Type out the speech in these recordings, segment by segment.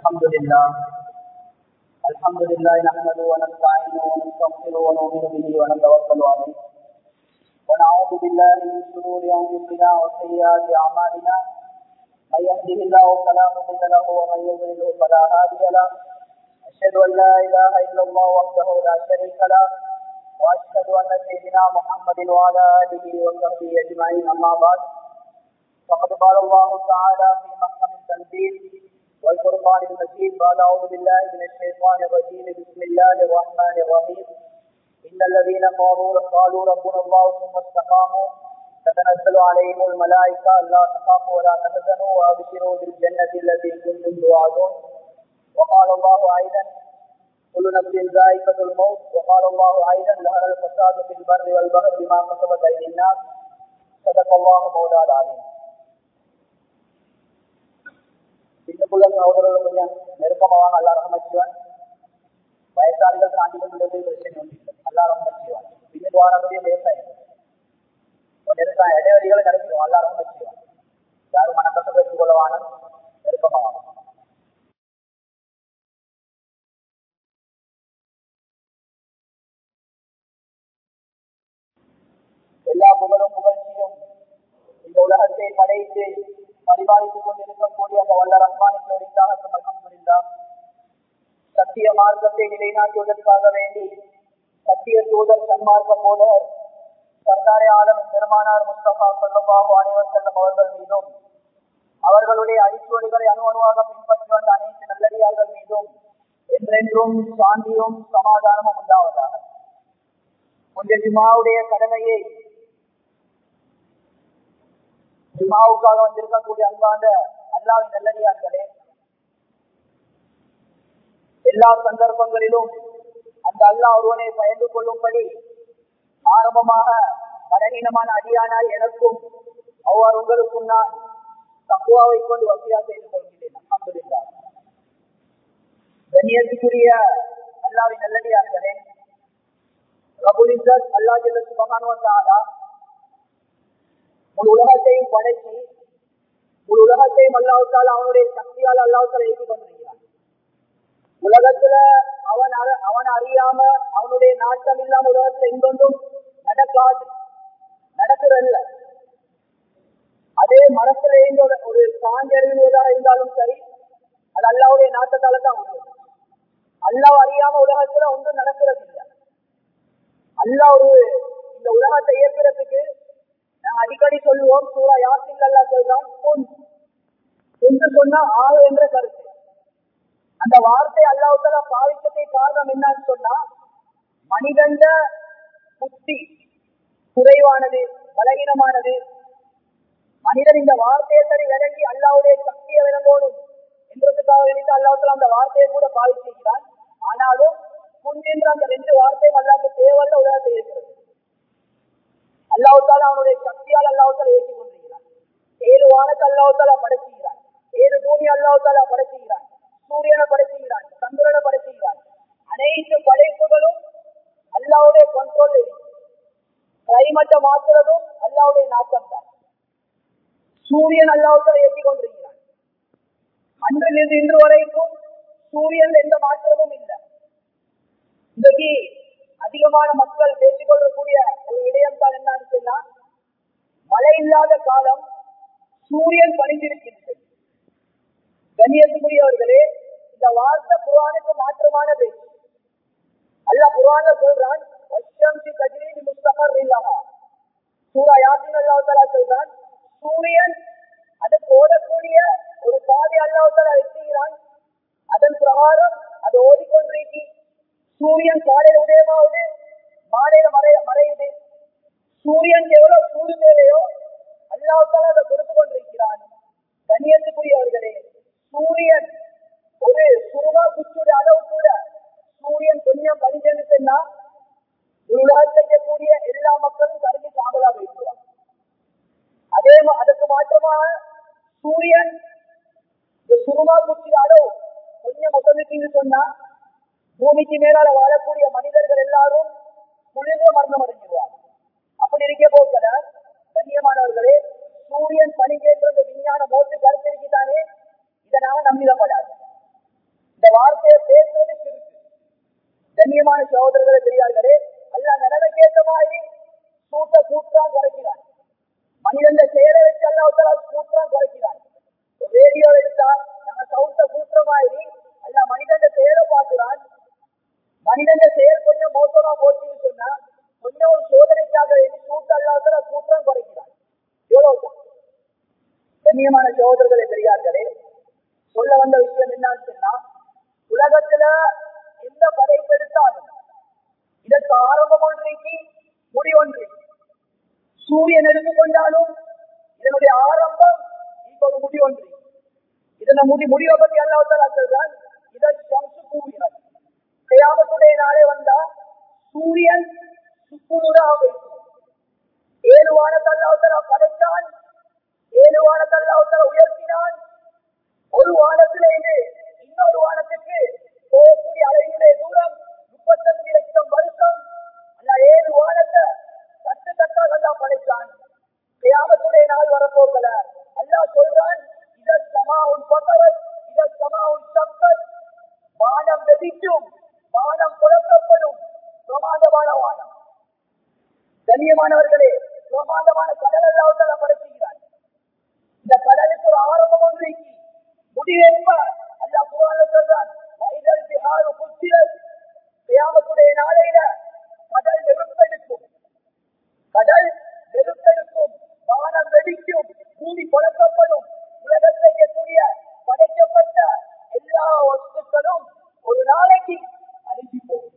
الحمد لله الحمد لله نحمده ونستعينه ونستغفره ونؤمن به ونتوكل عليه ونعوذ بالله من شرور انفسنا وسيئات اعمالنا من يهده الله فلا مضل له ومن يضلله فلا هادي له اشهد ان لا اله الا الله وحده لا شريك له واشهد ان سيدنا محمد وعلى اله وصحبه اجمعين اما بعد فقد قال الله تعالى في محكم التنزيل والفرقان المجيد بعد اعوذ بالله من الشيطان الرجيم بسم الله الرحمن الرحيم ان الذين قالوا قالوا ربنا الله ثم استقاموا تتنزل عليهم الملائكه الا تخافوا ولا تحزنوا وابشروا بالجنه التي كنتم توعدون وقال الله ايضا كل نفس ذائقه الموت وقال الله ايضا ظهر الفساد في البر والبحر بما كسبت ايدي الناس صدق الله مولانا العظيم சின்னக்குள்ள சகோதரர்கள் கொஞ்சம் நெருக்கமாக அல்லா ரஹமத் செய்வான் வயசாளிகள் தாண்டி கொண்டுள்ளது பிரச்சனை ஒன்று இல்லை அல்லா ரஹமத் செய்வான் பின்னுக்கு வாரக்கூடிய விவசாயம் நெருக்கம் இடைவெளிகளை கிடைக்கும் அல்லா ரஹமத் செய்வான் யாரும் மனக்கத்தை பெற்றுக் கொள்ளவான நெருக்கமாக எல்லா புகழும் புகழ்ச்சியும் இந்த உலகத்தை படைத்து பரிபாலித்துக் கொண்டிருக்கக்கூடிய அந்த வல்ல ரஹ்மானிக்கு ஒடித்தாக அல்ஹம்துலில்லாஹ் சத்திய மார்க்கத்தை நிலைநாட்டுவதற்காக வேண்டி சத்திய தூதர் சன்மார்க்க போதர் சர்தாரே ஆலம் பெருமானார் முஸ்தபா சொல்லப்பாஹு அனைவர் செல்லும் அவர்கள் மீதும் அவர்களுடைய அடிச்சுவடுகளை அணு அணுவாக பின்பற்றி வந்த அனைத்து நல்லடியார்கள் மீதும் என்றென்றும் சாந்தியும் சமாதானமும் உண்டாவதாக கொஞ்சம் ஜுமாவுடைய கடமையை ஜுமாவுக்காக வந்திருக்கக்கூடிய அன்பாந்த அல்லாவின் நல்லடியார்களே எல்லா சந்தர்ப்பங்களிலும் அந்த அல்லாஹ் ஒருவனை பயந்து கொள்ளும்படி ஆரம்பமாக பலகீனமான அடியானால் எனக்கும் அவ்வாறு உங்களுக்கும் நான் தக்குவாவை கொண்டு வசதியா செய்து கொள்கிறேன் அஹமதுல்லா கண்ணியத்துக்குரிய அல்லாவின் நல்லடியார்களே ரபுல் இசத் அல்லா ஜல்ல சுபகானுவத்தாலா முழு உலகத்தையும் படைச்சு முழு உலகத்தையும் அல்லாவுத்தால் அவனுடைய சக்தியால் அல்லாவுத்தால் இயக்கி கொண்டிருக்கிறான் உலகத்துல அவன் அவன் அறியாம அவனுடைய நாட்டம் இல்லாம உலகத்துல எங்கொன்றும் நடக்காது நடக்கிறல்ல அதே மரத்துல இருந்து ஒரு சாஞ்சி அறிவுவதாக இருந்தாலும் சரி அது அல்லாவுடைய நாட்டத்தால தான் வரும் அல்லாஹ் அறியாம உலகத்துல ஒன்றும் நடக்கிறது இல்லை அல்லாஹ் ஒரு இந்த உலகத்தை இயக்கிறதுக்கு நாங்க அடிக்கடி சொல்லுவோம் சூரா யாசில் அல்லா சொல்றான் பொன் என்று சொன்னா ஆகு என்ற கருத்து அந்த வார்த்தை அல்லாவுத்தலா பாவிக்கத்தை காரணம் என்னன்னு சொன்னா மனிதண்ட புத்தி குறைவானது பலகீனமானது மனிதன் இந்த வார்த்தையை சரி விளங்கி அல்லாவுடைய சக்தியை விளங்கணும் என்றதுக்காக நினைத்து அல்லாவுத்தலா அந்த வார்த்தையை கூட பாவிச்சிருக்கிறான் ஆனாலும் புண் என்ற அந்த ரெண்டு வார்த்தையும் அல்லாவுக்கு தேவல்ல உலகத்தை இருக்கிறது அல்லாவுத்தால அவனுடைய சக்தியால் அல்லாவுத்தால ஏற்றி கொண்டிருக்கிறான் ஏழு வானத்தை அல்லாவுத்தால படைச்சுகிறான் ஏழு பூமி அல்லாவுத்தால படைச்சுகிறான் சூரியனை படைச்சுகிறான் சந்திரனை படைச்சுகிறான் அனைத்து படைப்புகளும் அல்லாவுடைய கண்ட்ரோல் கிளைமேட்டை மாற்றுறதும் அல்லாவுடைய நாட்டம் தான் சூரியன் அல்லாவுத்தால ஏற்றி கொண்டிருக்கிறான் அன்றிலிருந்து இன்று வரைக்கும் சூரியன் எந்த மாற்றமும் இல்லை இன்றைக்கு அதிகமான மக்கள் பேசிக் கொள்ளக்கூடிய ஒரு விடயம் தான் என்னன்னு சொன்னா மழை இல்லாத காலம் சூரியன் பணிந்திருக்கின்றது கண்ணியத்துக்குரியவர்களே இந்த வார்த்தை குரானுக்கு மாற்றமான பேச்சு அல்ல குரான சொல்றான் வஷம்சி கஜினி முஸ்தகர் இல்லாமா சூரா யாசின் அல்லாஹாலா சொல்றான் சூரியன் அதுக்கு ஓடக்கூடிய ஒரு பாதை அல்லாஹாலா வச்சுகிறான் அதன் பிரகாரம் அது ஓடிக்கொண்டிருக்கி சூரியன் காலையில உதயமாவுது மாலையில மறைய மறையுது சூரியன் எவ்வளவு சூடு தேவையோ அல்லாவுத்தால அதை கொடுத்து கொண்டிருக்கிறான் கண்ணியத்துக்குரியவர்களே சூரியன் ஒரு சுருமா குச்சுடைய அளவு கூட சூரியன் கொஞ்சம் பணிஞ்சு சொன்னா உலகத்தில் இருக்கக்கூடிய எல்லா மக்களும் கருதி சாம்பலா போயிடுவாங்க அதே அதுக்கு மாற்றமாக சூரியன் இந்த சுருமா குச்சி அளவு கொஞ்சம் ஒசந்துச்சுன்னு சொன்னா பூமிக்கு மேலால வாழக்கூடிய மனிதர்கள் எல்லாரும் குளிர்ந்த மரணம் அடைஞ்சிருவாங்க அப்படி இருக்க போக்கல கண்ணியமானவர்களே சூரியன் பணிகேற்ற விஞ்ஞான மோட்டு கருத்து இருக்குதானே இதை நாம நம்பிடப்படாது இந்த வார்த்தையை பேசுறது சிறுக்கு கண்ணியமான சகோதரர்களை பெரியார்களே அல்ல நிலைமைக்கேற்ற மாதிரி சூட்ட கூட்டான் குறைக்கிறான் மனிதன் செயலை வச்சு அல்லாஹால கூட்டுறான் குறைக்கிறான் ரேடியோ எடுத்தா நம்ம சவுண்ட கூட்டுற மாதிரி அல்ல மனிதன் செயலை பார்க்கிறான் மனிதன் செயல் கொஞ்சம் மோசமா போச்சுன்னு சொன்னா கொஞ்சம் ஒரு சோதனைக்காக வேண்டி சூட்ட அல்லாஹால கூட்டுறான் குறைக்கிறான் எவ்வளவுதான் கண்ணியமான சகோதரர்களை பெரியார்களே சொல்ல வந்த விஷயம் என்னன்னு சொன்னா உலகத்துல எந்த படைப்பு எடுத்தாலும் இதற்கு ஆரம்பம் ஒன்றைக்கு முடிவொன்று சூரியன் எடுத்துக்கொண்டாலும் இதனுடைய ஆரம்பம் இப்ப ஒரு முடிவொன்று இதனை முடி முடிவை பத்தி அல்லாஹால சொல்றான் இதை சம்சு கூறினார் கையாமத்துடைய நாளே வந்தா சூரியன் சுக்குநூறாக வைக்கும் ஏழு வானத்தை அல்லாஹால படைத்தான் ஏழு வானத்தை அல்லாஹால உயர்த்தினான் ஒரு வானத்திலிருந்து இன்னொரு வானத்துக்கு போகக்கூடிய அலையுடைய தூரம் முப்பத்தஞ்சு லட்சம் வருஷம் அல்ல ஏழு வானத்தை தட்டு தட்டால் அல்லா படைத்தான் கியாமத்துடைய நாள் வரப்போகல அல்லாஹ் சொல்றான் இத சமாவுன் பகவத் இத சமாவுன் சக்கத் வானம் வெடிக்கும் வானம் புறக்கப்படும் பிரமாண்டமான வானம் கண்ணியமானவர்களே பிரமாண்டமான கடல் அல்லாஹால படைச்சுகிறான் இந்த கடலுக்கு ஒரு ஆரம்பம் ஒன்று முடிவென்ப அல்லா குரான்ல சொல்றான் வைதல் பிஹாரு குத்திரத் கியாமத்துடைய நாளையில கடல் நெருப்பெடுக்கும் கடல் நெருப்பெடுக்கும் வானம் வெடிக்கும் பூமி புழக்கப்படும் உலகத்தில் இருக்கக்கூடிய படைக்கப்பட்ட எல்லா வஸ்துக்களும் ஒரு நாளைக்கு அழிஞ்சு போகும்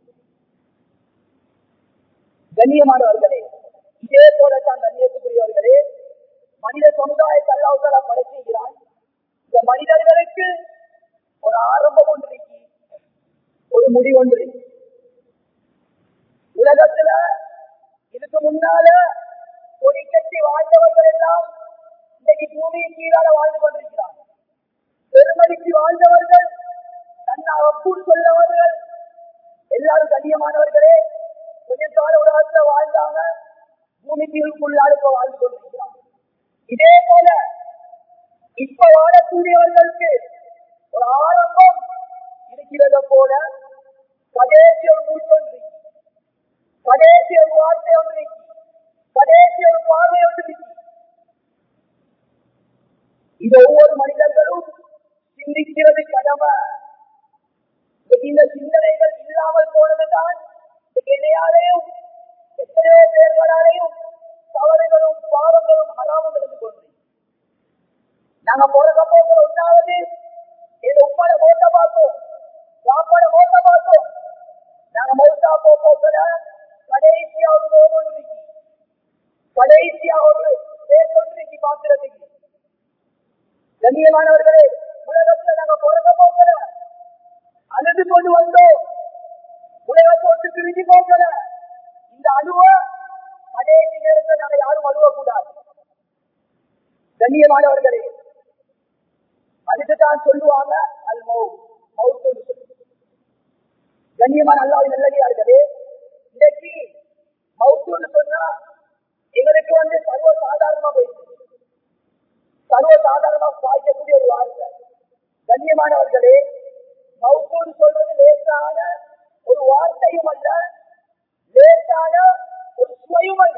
கண்ணியமானவர்களே இதே போலத்தான் கண்ணியத்துக்குரியவர்களே மனித சமுதாயத்தை அல்லாவுக்கால படைச்சுகிறான் இந்த மனிதர்களுக்கு ஒரு ஆரம்பம் ஒன்று இருக்கு ஒரு முடிவு ஒன்று இருக்கு உலகத்துல இதுக்கு முன்னால கொடி கட்டி வாழ்ந்தவர்கள் எல்லாம் இன்னைக்கு பூமியின் கீழால வாழ்ந்து கொண்டிருக்கிறார் பெருமதிக்கு வாழ்ந்தவர்கள் தன்னை அப்புன்னு சொல்லவர்கள் எல்லாரும் கண்ணியமானவர்களே கொஞ்ச கால உலகத்துல வாழ்ந்தாங்க பூமிக்கு உள்ளால இப்ப வாழ்ந்து கொண்டிருக்கிறார் இதே போல இப்ப வாழக்கூடியவர்களுக்கு ஒரு ஆரம்பம் இருக்கிறத போல கடைசி ஒரு மூச்சொன்றி கடைசி ஒரு வார்த்தை ஒன்று கடைசி ஒரு பார்வை ஒன்று இது ஒவ்வொரு மனிதர்களும் சிந்திக்கிறது கடமை இந்த சிந்தனைகள் இல்லாமல் போனதுதான் இணையாலேயும் எத்தனையோ பேர்களாலேயும் தவறுகளும் பாவங்களும் ஹராமும் நடந்து கொண்டு நாங்க பிறக்க போகிற ஒன்னாவது எங்க உப்பாட மோட்ட பார்த்தோம் சாப்பாட மோட்ட பார்த்தோம் நாங்க மௌத்தா போக்கல கடைசியா ஒரு நோம் இருக்கு கடைசியா ஒரு பேசொன்றிக்கு பாக்குறதுக்கு கண்ணியமானவர்களே உலகத்துல நாங்க பிறக்க போக்கல அழுது கொண்டு வந்தோம் உலகத்தை விட்டு பிரிஞ்சு போக்கல இந்த அழுவ கடைசி நேரத்தில் நாங்க யாரும் அழுவக்கூடாது கண்ணியமானவர்களே அதுக்கு தான் சொல்லுவாங்க அல் மௌ மௌத்துன்னு சொல்லி கண்ணியமான அல்லாவின் நல்லடியார்களே இன்றைக்கு மௌத்துன்னு சொன்னா எங்களுக்கு வந்து சர்வ சாதாரணமா போயிடுச்சு சர்வ சாதாரணமா பாய்க்கக்கூடிய ஒரு வார்த்தை கண்ணியமானவர்களே மௌத்துன்னு சொல்றது லேசான ஒரு வார்த்தையும் அல்ல லேசான ஒரு சுவையும் அல்ல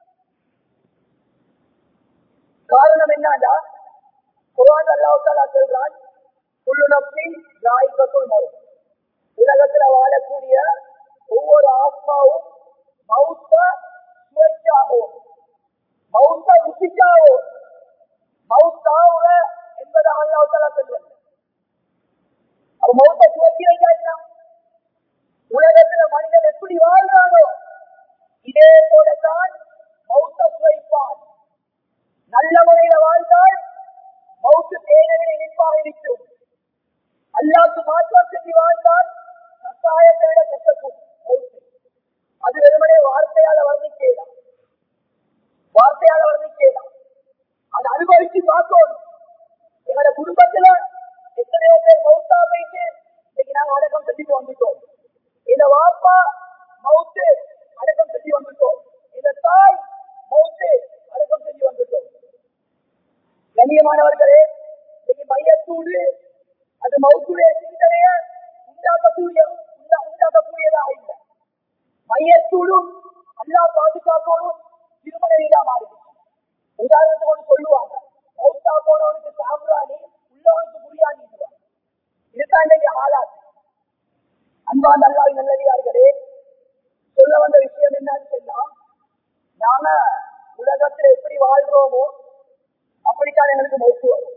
காரணம் என்னடா குரான் அல்லாஹாலா சொல்றான் குள்ளு நப்சின் நாய்கத்துள் மௌத் உலகத்துல வாழக்கூடிய ஒவ்வொரு ஆத்மாவும் மௌத்த சுவைச்சாகும் மௌத்த ருசிச்சாகும் மௌத்தாவுற என்பதை அல்லாஹாலா சொல்லுங்க அப்ப மௌத்த சுவைக்கிறதா என்ன உலகத்துல மனிதன் எப்படி வாழ்றானோ இதே போலத்தான் மௌத்த சுவைப்பான் நல்ல முறையில வாழ்ந்தால் மௌத்து தேனவிட இனிப்பாக இருக்கும் அல்லாக்கு மாற்றம் செஞ்சு வாழ்ந்தால் கட்டாயத்தை விட கஷ்டக்கும் மௌத்து அது வெறுமனே வார்த்தையால வர்ணிக்கலாம் வார்த்தையால வர்ணிக்கலாம் அதை அனுபவிச்சு பார்க்கணும் எங்களோட குடும்பத்துல எத்தனையோ பேர் மௌத்தா போயிட்டு இன்னைக்கு நாங்க அடக்கம் செஞ்சுட்டு வந்துட்டோம் இந்த வாப்பா மௌத்து அடக்கம் செஞ்சு வந்துட்டோம் இந்த தாய் மௌத்து அடக்கம் செஞ்சு வந்துட்டோம் கண்ணியமானவர்களே இன்னைக்கு மையத்தூடு அது மௌத்துடைய சிந்தனைய உண்டாகக்கூடிய உண்டா- உண்டாகக்கூடியதாக இல்லை மையத்தூளும் அல்லா பாதுகாப்போடும் திருமண வீடா மாறிடுச்சு உதாரணத்தோடு சொல்லுவாங்க மௌத்தா போனவனுக்கு சாம்பிராணி உள்ளவனுக்கு புரியாணி இதுதான் இன்னைக்கு ஆளாது அன்பா நல்லாவி நல்லடியார்களே சொல்ல வந்த விஷயம் என்னன்னு சொன்னா நாம உலகத்துல எப்படி வாழ்றோமோ அப்படித்தான் எங்களுக்கு மௌத்து வரும்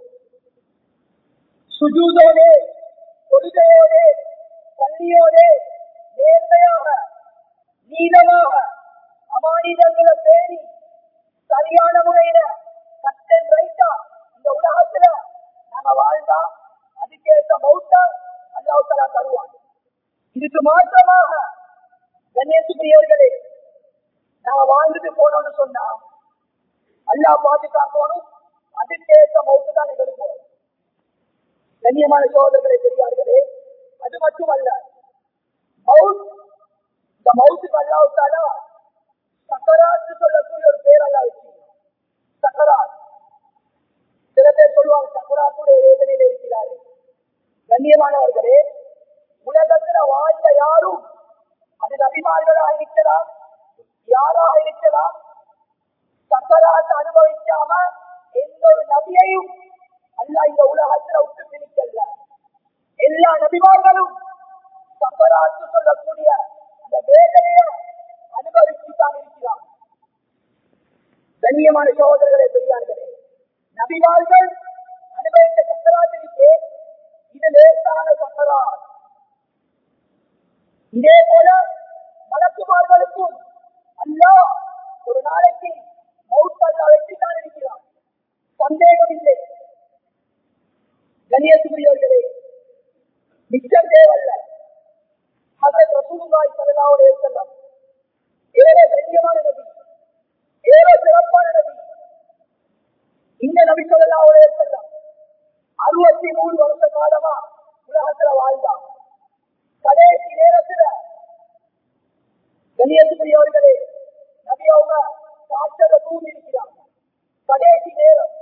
சுஜூதோடே தொழுகையோடே பள்ளியோடே நேர்மையாக நீளமாக அமானிதங்களை பேணி சரியான முறையில கட்டன் ரைட்டா இந்த உலகத்துல நாங்க வாழ்ந்தா அதுக்கேற்ற மௌத்த அல்லாஹ் தருவான் இதுக்கு மாற்றமாக கணேசுக்குரியவர்களே நாங்க வாழ்ந்துட்டு போனோம்னு சொன்னா அல்லாஹ் பாதுகாக்கணும் அதுக்கேற்ற மௌத்து தான் எங்களுக்கு வரும். கண்ணியமான சோதர்களே பெரியார்களே அது மட்டுமல்ல மவுத் இந்த மவுத்துக்கு அல்லாவுத்தாலா சக்கராத்து சொல்லக்கூடிய ஒரு பேர் அல்லா வச்சிருக்கோம் சக்கராத் சில பேர் சொல்லுவாங்க சக்கராத்துடைய வேதனையில் இருக்கிறாரு கண்ணியமானவர்களே உலகத்துல வாழ்ந்த யாரும் அது நபிமார்களாக இருக்கலாம் யாராக இருக்கலாம் சக்கராத்தை அனுபவிக்காம எந்த ஒரு நபியையும் அல்ல இந்த உலகத்துல விட்டு பிரிக்கல எல்லா நபிமார்களும் சக்கராத்து சொல்லக்கூடிய அந்த வேதனையை அனுபவித்து தான் இருக்கிறார் கண்ணியமான சகோதரர்களே பெரியார்களே நபிமார்கள் அனுபவித்த சக்கராத்திற்கு இது லேசான சக்கராத் இதே போல மலக்குமார்களுக்கும் அல்லாஹ் ஒரு நாளைக்கு மவுத் அல்லா வச்சுத்தான் இருக்கிறான் சந்தேகம் இல்லை கண்ணியத்துக்குரியவர்களே மிச்சம் தேவல்ல ஹசரத் ரசூலுல்லாஹி ஸல்லல்லாஹு அலைஹி வஸல்லம் ஏழை கண்ணியமான நபி ஏழை சிறப்பான நபி இந்த நபி ஸல்லல்லாஹு அலைஹி வஸல்லம் அறுபத்தி மூணு வருஷ காலமா உலகத்துல வாழ்ந்தான் கடைசி நேரத்துல கண்ணியத்துக்குரியவர்களே நபி அவங்க காற்றல தூங்கி இருக்கிறாங்க கடைசி நேரம்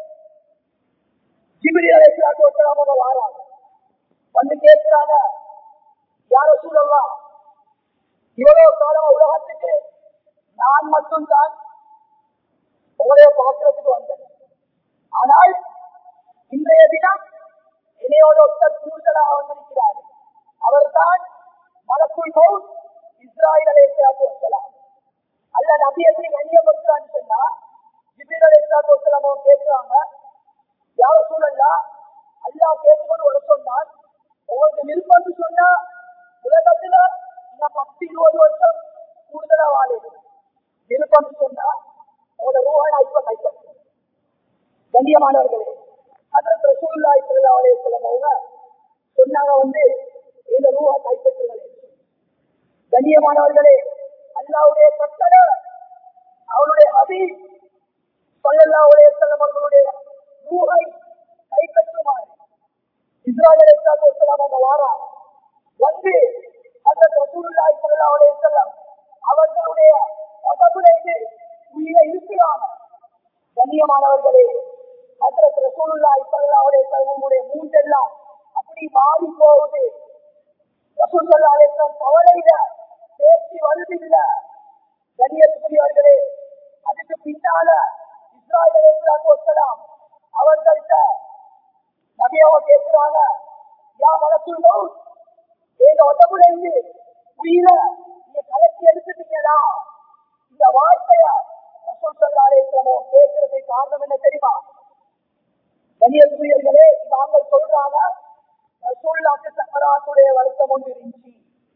ஜிபிரி அலைஹிஸ்ஸலாத்து வஸலாம் அவங்க வாராங்க வந்து கேட்கிறாங்க யார சூழல்லாம் இவ்வளவு காலம் உலகத்துக்கு நான் மட்டும்தான் உங்களைய பார்க்கறதுக்கு வந்தேன் ஆனால் இன்றைய தினம் இணையோட ஒருத்தர் கூடுதலாக வந்திருக்கிறார் அவர்தான் மலக்குள் மவுத் இஸ்ராயல் அலைஹிஸ்ஸலாத்து வஸலாம் அல்ல நபி எப்படி கண்ணியப்படுத்துறான்னு சொன்னா ஜிபிரி அலைஹிஸ்ஸலாத்து வஸலாம் அவங்க கேட்கிறாங்க யார சூழல்லா அல்லாஹ் கேட்டுக்கொண்டு வர சொன்னான் உங்களுக்கு விருப்பம்னு சொன்னா உலகத்துல இன்னும் பத்து இருபது வருஷம் கூடுதலா வாழுது விருப்பம்னு சொன்னா உங்களோட ரூஹை நான் இப்ப கைப்பற்றேன் கண்ணியமானவர்களே அதற்கு ரசூலுல்லாஹி ஸல்லல்லாஹு அலைஹி வஸல்லம் அவங்க சொன்னாங்க வந்து இந்த ரூஹை கைப்பற்றுங்களே கண்ணியமானவர்களே அல்லாஹ்வுடைய கட்டளை அவருடைய ஹபீப் ஸல்லல்லாஹு அலைஹி வஸல்லம் அவர்களுடைய ரூஹை கைப்பற்றுமாறு இஸ்ராயல் அலைஹிஸ்ஸலாத்து வஸலாம் அவங்க வாராங்க வந்து ஹஜ்ரத் ரசூலுல்லாஹி ஸல்லல்லாஹு அலைஹி வஸல்லம் அவர்களுடைய உடம்புல இது உயிரை இருக்கிறாங்க கண்ணியமானவர்களே ஹஜ்ரத் ரசூலுல்லாஹி ஸல்லல்லாஹு அலைஹி வஸல்லமுடைய மூஞ்செல்லாம் அப்படி மாறி போகுது ரசூல் ஸல்லல்லாஹு அலைஹி வஸல்லம் கவலையில பேச்சு வருதில்ல கண்ணியத்துக்குரியவர்களே அதுக்கு பின்னால இஸ்ராயல் அலைஹிஸ்ஸலாத்து வஸலாம் அவர்கள்ட்ட நபியாவை கேட்கிறாங்க யா மலக்குள் மவுத் எங்க உடம்புல இருந்து உயிரை நீங்க கலக்கி எடுத்துட்டீங்களா இந்த வார்த்தைய ரசூல் ஸல்லல்லாஹு அலைஹி வஸல்லம் கேட்கறதுக்கு காரணம் என்ன தெரியுமா கண்ணியத்துக்குரியவர்களே நாங்கள் சொல்றாங்க ரசூலுல்லாஹி சக்கராத்துடைய வருத்தம் ஒன்று இருந்துச்சு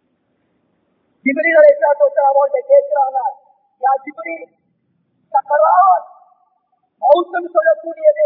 ஜிப்ரீல் அலைஹிஸ்ஸலாத்து வஸலாம் அவங்கள்ட்ட கேட்கிறாங்க யா ஜிப்ரீல் சக்கராத் மௌத்துன்னு சொல்லக்கூடியது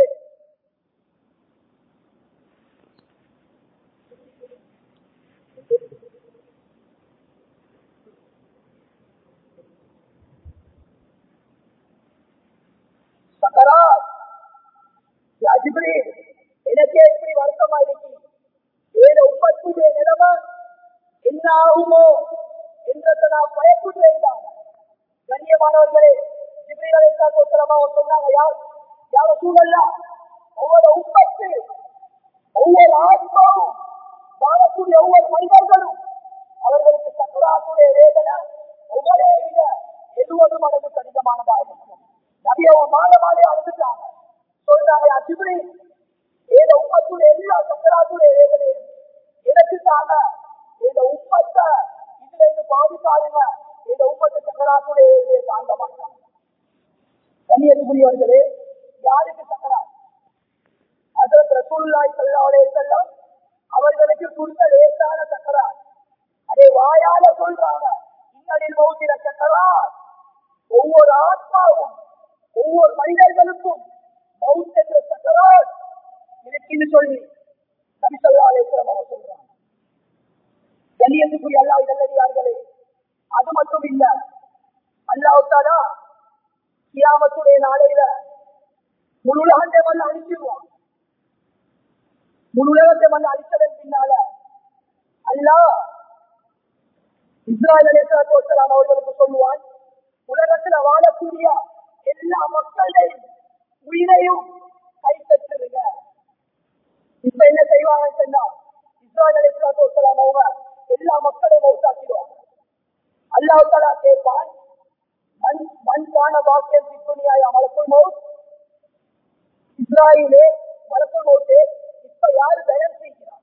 சக்கராத் யா ஜிப்ரீல் எனக்கே இப்படி வருத்தமா இருக்கு ஏழு உப்பத்துடைய நிலைமை என்ன ஆகுமோ என்றதை நான் பயப்படுறேன் தான் கண்ணியமானவர்களே ஜிப்ரீல் அலைஹிஸ்ஸலாத்து வஸலாம் அவங்க சொன்னாங்க யார் யார சூழல்ல ஒவ்வொரு உப்பத்து ஒவ்வொரு ஆத்மாவும் வாழக்கூடிய ஒவ்வொரு மனிதர்களும் அவர்களுக்கு சக்கராத்துடைய வேதனை ஒவ்வொரே விட எழுபது மடங்கு கடினமானதா இருக்கும் நிறைய மாத மாதே அழுதுட்டாங்க சொல்றாங்க அஜிபுரி ஏத உம்மத்துடைய எல்லா சக்கராத்துடைய வேதனையும் எனக்கு தாங்க இந்த உம்மத்தை இதுல இருந்து பாதிக்காதுங்க இந்த உம்மத்தை சக்கராத்துடைய வேதனையை தாங்க மாட்டாங்க கண்ணியத்துக்குரியவர்களே யாருக்கு சக்கரா அதற்கு ரசூலுல்லாஹி ஸல்லல்லாஹு அலைஹி வஸல்லம் அவர்களுக்கு கொடுத்த லேசான சக்கரா அதை வாயால சொல்றாங்க இன்னலில் மௌத்திர சக்கரா ஒவ்வொரு ஆத்மாவும் ஒவ்வொரு மனிதர்களுக்கும் மவுத் என்ற சக்கரா இருக்குன்னு சொல்லி நபி ஸல்லல்லாஹு அலைஹி வஸல்லம் அவங்க சொல்றாங்க கண்ணியத்துக்குரிய அல்லாஹ் நல்லடியார்களே அது மட்டும் இல்ல அல்லாஹ் தாலா கியாமத்துடைய நாளையில முழு உலகத்தை வந்து அழிச்சிருவான் முழு உலகத்தை வந்து அழித்ததன் பின்னால அல்லாஹ் இஸ்ராயல் அலிஸ்லாம் அவர்களுக்கு சொல்லுவான் உலகத்துல வாழக்கூடிய எல்லா மக்களையும் உயிரையும் கைப்பற்றுங்க இப்ப என்ன செய்வாங்கன்னு சொன்னா இஸ்ராயல் அலிஸ்லாம் அவங்க எல்லா மக்களையும் மௌத்தாக்கிடுவாங்க அல்லாஹ் தாலா கேட்பான் மண் மண்கான பாக்கியம் சித்துணியாய் மலக்குள் மவுத் இஸ்ராயிலே மலக்குள் மவுத்தே இப்ப யாரு பயன் செய்கிறார்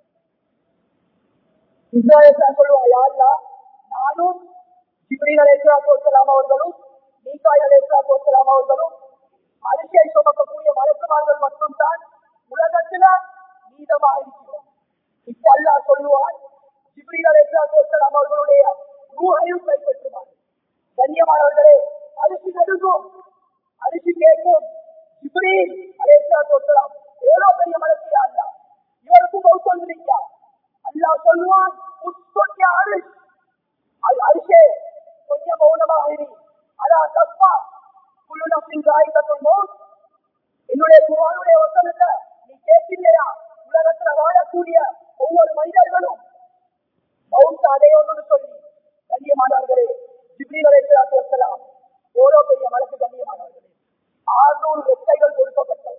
இஸ்ராயல் சொல்லுவா யாருலா நானும் ஜிப்ரீல் அலைஹிஸ்ஸலாத்து வஸ்ஸலாம் அவர்களும் மீகாயில் அலைஹிஸ்ஸலாத்து வஸ்ஸலாம் அவர்களும் அரிசியை சுமக்கக்கூடிய மலக்குமார்கள் மட்டும்தான் உலகத்துல மீதமாக இருக்கிறோம் இப்ப அல்லாஹ் சொல்லுவான் ஜிப்ரீல் அலைஹிஸ்ஸலாத்து வஸ்ஸலாம் அவர்களுடைய ரூஹையும் கைப்பற்றுவார் கண்ணியமானவர்களே அரிசி நடுங்கும் அரிசி கேட்கும் ஜிப்ரீல் அலைஹிஸ்ஸலாத்து வஸ்ஸலாம் எவ்வளவு பெரிய மலக்கு அல்லா இவருக்கும் பௌத்தம் வந்திருக்கா அல்லாஹ் சொல்லுவான் உட்கொண்ட அரிசி அது அரிசே கொஞ்சம் மௌனமாக இரு அதா தப்பா குழு நப்பின் காய்கத்துள் மௌத் என்னுடைய குரானுடைய வசனத்தை நீ கேட்கலையா உலகத்துல வாழக்கூடிய ஒவ்வொரு மனிதர்களும் மௌத் அடையோன்னு சொல்லி கண்ணியமானவர்களே ஜிப்ரீல் அலைஹிஸ்ஸலாத்து வஸ்ஸலாம் எவ்வளவு பெரிய மலக்கு கண்ணியமானவர்களே ஆறுநூறு ரெக்கைகள் கொடுக்கப்பட்டது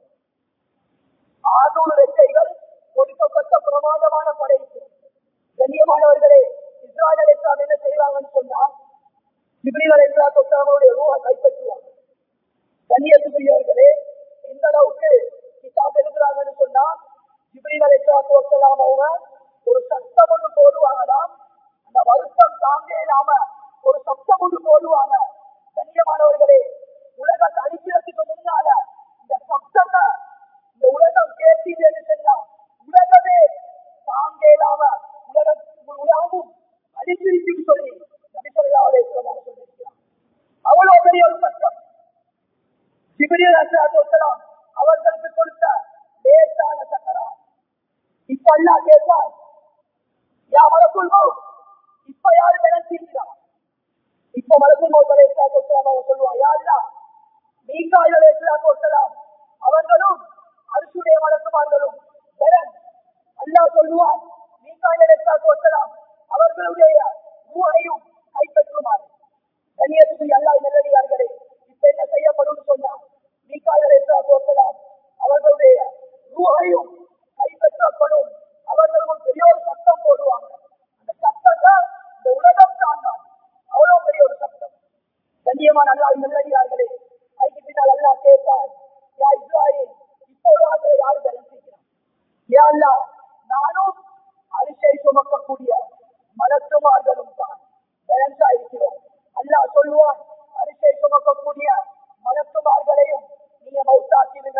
ஆறுநூறு ரெக்கைகள் கொடுக்கப்பட்ட பிரமாண்டமான படைப்பு கண்ணியமானவர்களே இஸ்ராயல் அலைஹிஸ்ஸலாம் என்ன செய்வாங்கன்னு சொன்னா ஜிப்ரீல் அலைஹிஸ்ஸலாத்து வஸ்ஸலாமுடைய ரூஹை கைப்பற்றுவாங்க கண்ணியத்துக்குரியவர்களே இந்த அளவுக்கு கிதாப் எழுதுறாங்கன்னு சொன்னா ஜிப்ரீல் அலைஹிஸ்ஸலாத்து வஸ்ஸலாம் அவங்க ஒரு சத்தம் ஒன்று போடுவாங்களாம் அந்த வருத்தம் தாங்க இல்லாம ஒரு சத்தம் ஒன்று போடுவாங்க கண்ணியமானவர்களே உலகத்தை அழிக்கிறதுக்கு முன்னால இந்த சத்தத்தை இந்த உலகம் கேட்டீங்கன்னு சொன்னா உலகமே தாங்க இல்லாம உலகம் உலகமும் அழிச்சிருக்குன்னு சொல்லி நபி ஸல்லல்லாஹு அலைஹி வஸல்லம் சொல்லியிருக்கிறார் அவ்வளவு பெரிய ஒரு சத்தம் ஜிப்ரீல் அலைஹிஸ்ஸலாத்து வஸ்ஸலாம் அவர்களுக்கு கொடுத்த லேசான சக்கரா இப்ப அல்லாஹ் கேட்பான் யா மலக்குல் மௌத் இப்ப யாரு விளங்கிக்கிறார் இப்ப மலக்குல் மௌத் அலைஹிஸ்ஸலாத்து வஸ்ஸலாம் அவங்க சொல்லுவான் யா அல்லாஹ் மீகாயில் அலைஹிஸ்ஸலாத்து வஸ்ஸலாம் அவர்களும் அரிசுடைய மலக்குமார்களும் பலன் அல்லாஹ் சொல்லுவான் மீகாயில் அலைஹிஸ்ஸலாத்து வஸ்ஸலாம் அவர்களுடைய ரூஹையும் கைப்பற்றுமாறு கண்ணியத்துக்கு அல்லாஹ் நல்லடியார்களே இப்ப என்ன செய்யப்படும் சொன்னா மீகாயில் அலைஹிஸ்ஸலாத்து வஸ்ஸலாம் அவர்களுடைய ரூஹையும் கைப்பற்றப்படும் அவர்கள் ஒரு பெரிய ஒரு சத்தம் போடுவாங்க அந்த சத்தத்தை இந்த உலகம் தாண்டாம் அவ்வளவு பெரிய ஒரு சத்தம் கண்ணியமான அல்லாஹ் நல்லடியார்களே அதுக்கு பின்னால் அல்லாஹ் கேட்பான் யா இஸ்ராயேல் இப்போ உலகத்துல யாரு தெரிஞ்சுக்கிறான் யா அல்லாஹ் நானும் அரிசை சுமக்கக்கூடிய மலக்குமார்களும் தான் பேலன்ஸா இருக்கிறோம் அல்லாஹ் சொல்லுவான் அரிசை சுமக்கக்கூடிய மலக்குமார்களையும் நீங்க மௌத்தாக்கிடுங்க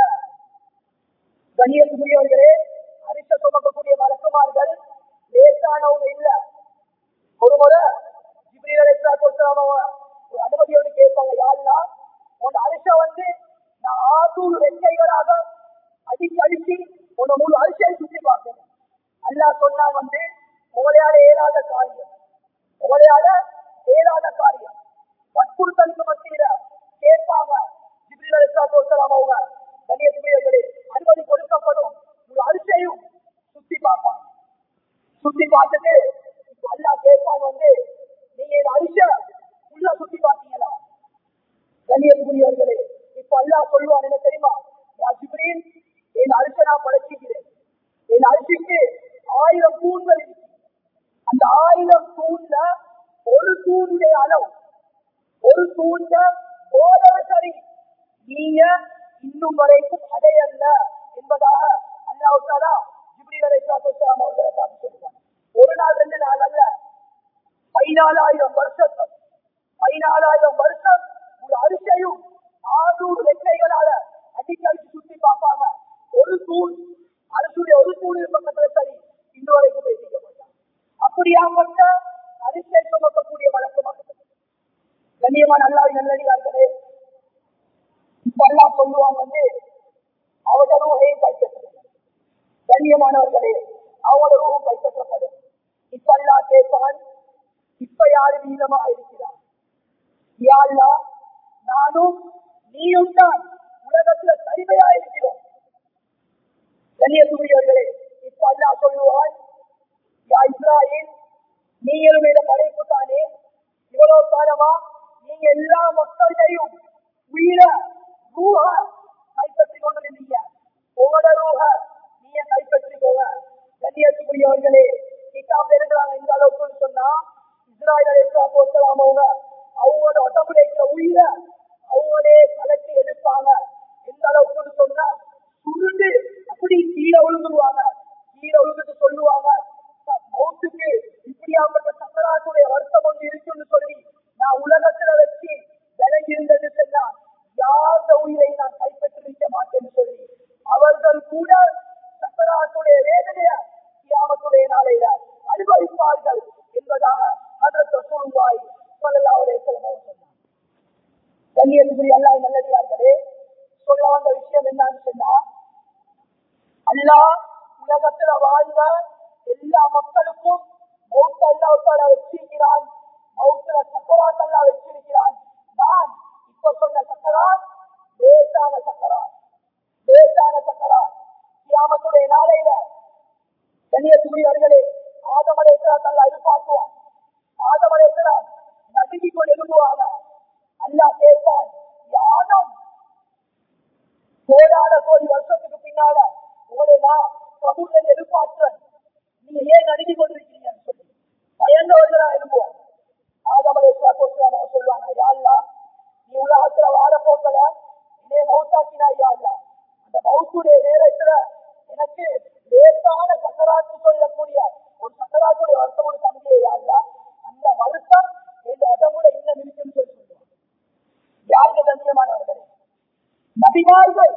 கண்ணியத்துக்குரியவர்களே அரிச சுமக்கக்கூடிய மலக்குமார்கள் லேசானவங்க இல்ல ஒரு முறை ஜிப்ரீல் அலைஹிஸ்ஸலாத்து வஸ்ஸலாம் அவங்க ஒரு அனுமதியோடு கேட்பாங்க யாருன்னா உன் அரிச வந்து நான் ஆத்தூர் வெங்கைகளாக அடிச்சு அடிச்சு உன்னை முழு அரிசியை சுற்றி பார்க்கணும் அல்லாஹ் சொன்னா வந்து உங்களையால ஏலாத காரியம் உங்களையால ஏலாத காரியம் வற்புறுத்தலுக்கு மத்தியில கேட்பாங்க ஜிப்ரீல் அலைஹிஸ்ஸலாத்து வஸ்ஸலாம் அவங்க கண்ணியத்துக்குரியவர்களே அனுமதி கொடுக்கப்படும் ஒரு அரிசையும் சுத்தி பார்ப்பாங்க சுத்தி பார்த்துட்டு இப்ப அல்லாஹ் கேட்பான் வந்து நீங்க இந்த அரிச உள்ள சுத்தி பார்த்தீங்களா கண்ணியத்துக்குரியவர்களே இப்ப அல்லாஹ் சொல்லுவான் என்ன தெரியுமா யா ஜிப்ரீல் என் அரிசை நான் படைச்சிக்கிறேன் என் அரிசிக்கு ஆயிரம் தூண்கள் இருக்கு அந்த ஆயிரம் தூண்ல ஒரு தூணுடைய அளவு ஒரு தூண்ட போதவ சரி நீங்க இன்னும் வரைக்கும் அடையல்ல என்பதாக அல்லாஹ் தாலா ஜிப்ரீல் அலைஹிஸ்ஸலாத்து வஸ்ஸலாம் அவர்களை பார்த்து சொல்லுவாங்க ஒரு நாள் ரெண்டு நாள் அல்ல பதினாலாயிரம் வருஷம் பதினாலாயிரம் வருஷம் ஒரு அரிசையும் ஆறூறு வெற்றைகளால அடிக்கடிச்சு சுத்தி பார்ப்பாங்க ஒரு தூண் அரசுடைய ஒரு தூண் பக்கத்துல சரி இன்று வரைக்கும் பேசிக்கப்பட்டாங்க அப்படியாப்பட்ட அரிசை சுமக்கக்கூடிய வழக்கமாக கண்ணியமான அல்லாவின் நல்லடியார்களே இப்ப எல்லாம் சொல்லுவாங்க வந்து அவட ரூகையும் கைப்பற்றப்படும் கண்ணியமானவர்களே அவட ரூகம் கைப்பற்றப்படும் இப்ப எல்லாம் கேட்பான் இப்ப யாரு வீதமா இருக்கிறார் யாழ்லா நானும் நீயும் தான் உலகத்துல தனிமையா இருக்கிறோம் கண்ணியத்துக்குரியவர்களே இப்ப அல்லா சொல்லுவான் யா இஸ்ராயில் நீங்களும் இதை படைப்பு தானே இவ்வளவு காலமா நீங்க எல்லா மக்களையும் உயிர ரூஹ கைப்பற்றி கொண்டிருந்தீங்க உங்களோட ரூஹ நீங்க கைப்பற்றிக்கோங்க கண்ணியத்துக்குரியவர்களே கிட்டாப் இருக்கிறாங்க இந்த அளவுக்கு சொன்னா இஸ்ராயல் அலிஸ்லாம் போச்சலாம் அவங்க அவங்களோட உடம்புல இருக்கிற உயிர அவங்களே கலட்டி எடுப்பாங்க எந்த அளவுக்கு சொன்னா சுருண்டு அப்படி கீழே விழுந்துருவாங்க கீழே விழுந்துட்டு சொல்லுவாங்க மௌத்துக்கு இப்படியாப்பட்ட சக்கராத்துடைய வருத்தம் ஒன்று இருக்குன்னு சொல்லி நான் உலகத்துல வச்சு விலகி இருந்தது சொன்னா யார்த உயிரை நான் கைப்பற்றிருக்க மாட்டேன்னு சொல்லி அவர்கள் கூட சக்கராத்துடைய வேதனைய கியாமத்துடைய நாளையில அனுபவிப்பார்கள் என்பதாக அதற்கு சொல்லுவாய் சொல்லலாவுடைய செலவு சொன்னார் கண்ணியத்துக்குரிய அல்லாஹ் நல்லடியார்களே சொல்ல வந்த விஷயம் என்னன்னு சொன்னா அல்லாஹ் உலகத்துல வாழ்ந்த எல்லா மக்களுக்கும் மௌத்த அல்லாஹால வச்சிருக்கிறான் மௌத்துல சக்கராத் அல்லா வச்சிருக்கிறான் நான் இப்ப சொன்ன சக்கராத் லேசான சக்கராத் லேசான சக்கராத் கியாமத்துடைய நாளையில கண்ணியத்துக்குரியவர்களே ஆதமலேசலாத் அல்லா எதிர்பார்க்குவான் ஆதமலேசலாம் நடுங்கிக் கொண்டு எழுதுவாங்க அல்லாஹ் கேட்பான் யாரும் கோடான கோடி வருஷத்துக்கு பின்னால உங்களை நான் பிரபுவை எதிர்பார்க்கிறேன் நீங்க ஏன் நடுங்கி கொண்டிருக்கிறீங்கன்னு சொல்லி பயந்தவர்களா எழுப்புவோம் ஆதமலை அவங்க சொல்லுவாங்க யாழ்லா நீ உலகத்துல வாழ போக்கல இதே மௌத்தாக்கினா யாழ்லா அந்த மௌத்துடைய நேரத்துல எனக்கு லேசான சக்கராத்து சொல்லக்கூடிய ஒரு சக்கராத்துடைய வருத்தம் ஒரு தங்கிய யாழ்லா அந்த வருத்தம் எங்க உடம்புல இன்னும் இருக்குன்னு சொல்லி சொல்லுவாங்க யாருக்கு கண்ணியமானவர்களே நபிமார்கள்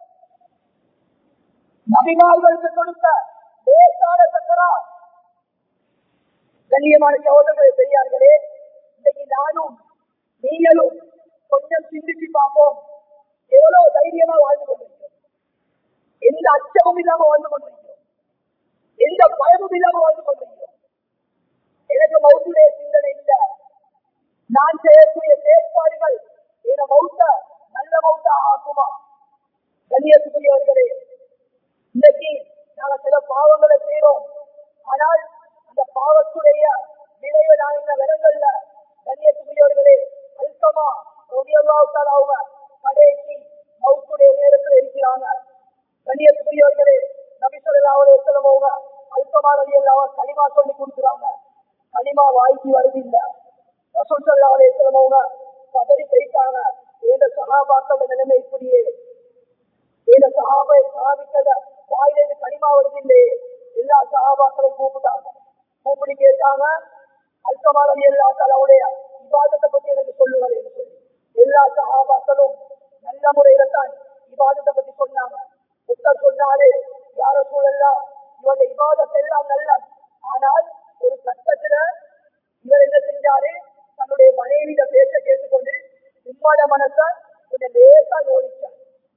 நபிமார்களுக்கு கொடுத்த லேசான சக்கரா கண்ணியமான சகோதரர்களே பெரியார்களே இன்னைக்கு நானும் நீங்களும் கொஞ்சம் சிந்திச்சு பார்ப்போம் எவ்வளவு தைரியமா வாழ்ந்து கொண்டிருக்கிறோம் எந்த அச்சமும் இல்லாம வாழ்ந்து கொண்டிருக்கிறோம் எந்த பயமும் இல்லாம வாழ்ந்து கொண்டிருக்கிறோம் எனக்கு மௌத்துடைய சிந்தனை இல்ல நான் செய்யக்கூடிய செயற்பாடுகள் என மௌத்த நல்ல மௌத்தா ஆக்குமா கண்ணியத்துக்குரியவர்களே இன்னைக்கு நாங்க சில பாவங்களை செய்யறோம் ஆனால் அந்த பாவத்துடைய விளைவை நான் இந்த விலங்கல்ல கண்ணியத்துக்குரியவர்களே அல்பமா ரோகியல்லாவுத்தால் அவங்க கடைசி மௌத்துடைய நேரத்தில் இருக்கிறாங்க கண்ணியத்துக்குரியவர்களே நபிசல்லாவுடைய செலவங்க அல்பமா வழியல்லாவ களிமா சொல்லி கொடுக்குறாங்க களிமா வாய்க்கு வருதில்லை ரசூல் சல்லாவுடைய செலவங்க பதறி போயிட்டாங்க ஏத சகாபாக்கள நிலைமை இப்படியே ஏத சகாபை சகாபிக்கத வாயிலிருந்து களிமா வருதில்லையே எல்லா சகாபாக்களையும் கூப்பிட்டாங்க கூப்பிடி கேட்டாங்க அல்கமாரி எல்லா தலைவுடைய விவாதத்தை பத்தி எனக்கு சொல்லுங்கள் என்று சொல்லி எல்லா சகாபாக்களும் நல்ல முறையில தான் விவாதத்தை பத்தி சொன்னாங்க புத்தர் சொன்னாரு யார சூழல்லாம் இவருடைய விவாதத்தை எல்லாம் நல்ல ஆனால் ஒரு கட்டத்துல இவர் என்ன செஞ்சாரு தன்னுடைய மனைவியிட பேச கேட்டுக்கொண்டு உம்மோட மனச கொஞ்சம் லேசா நோடிச்சார்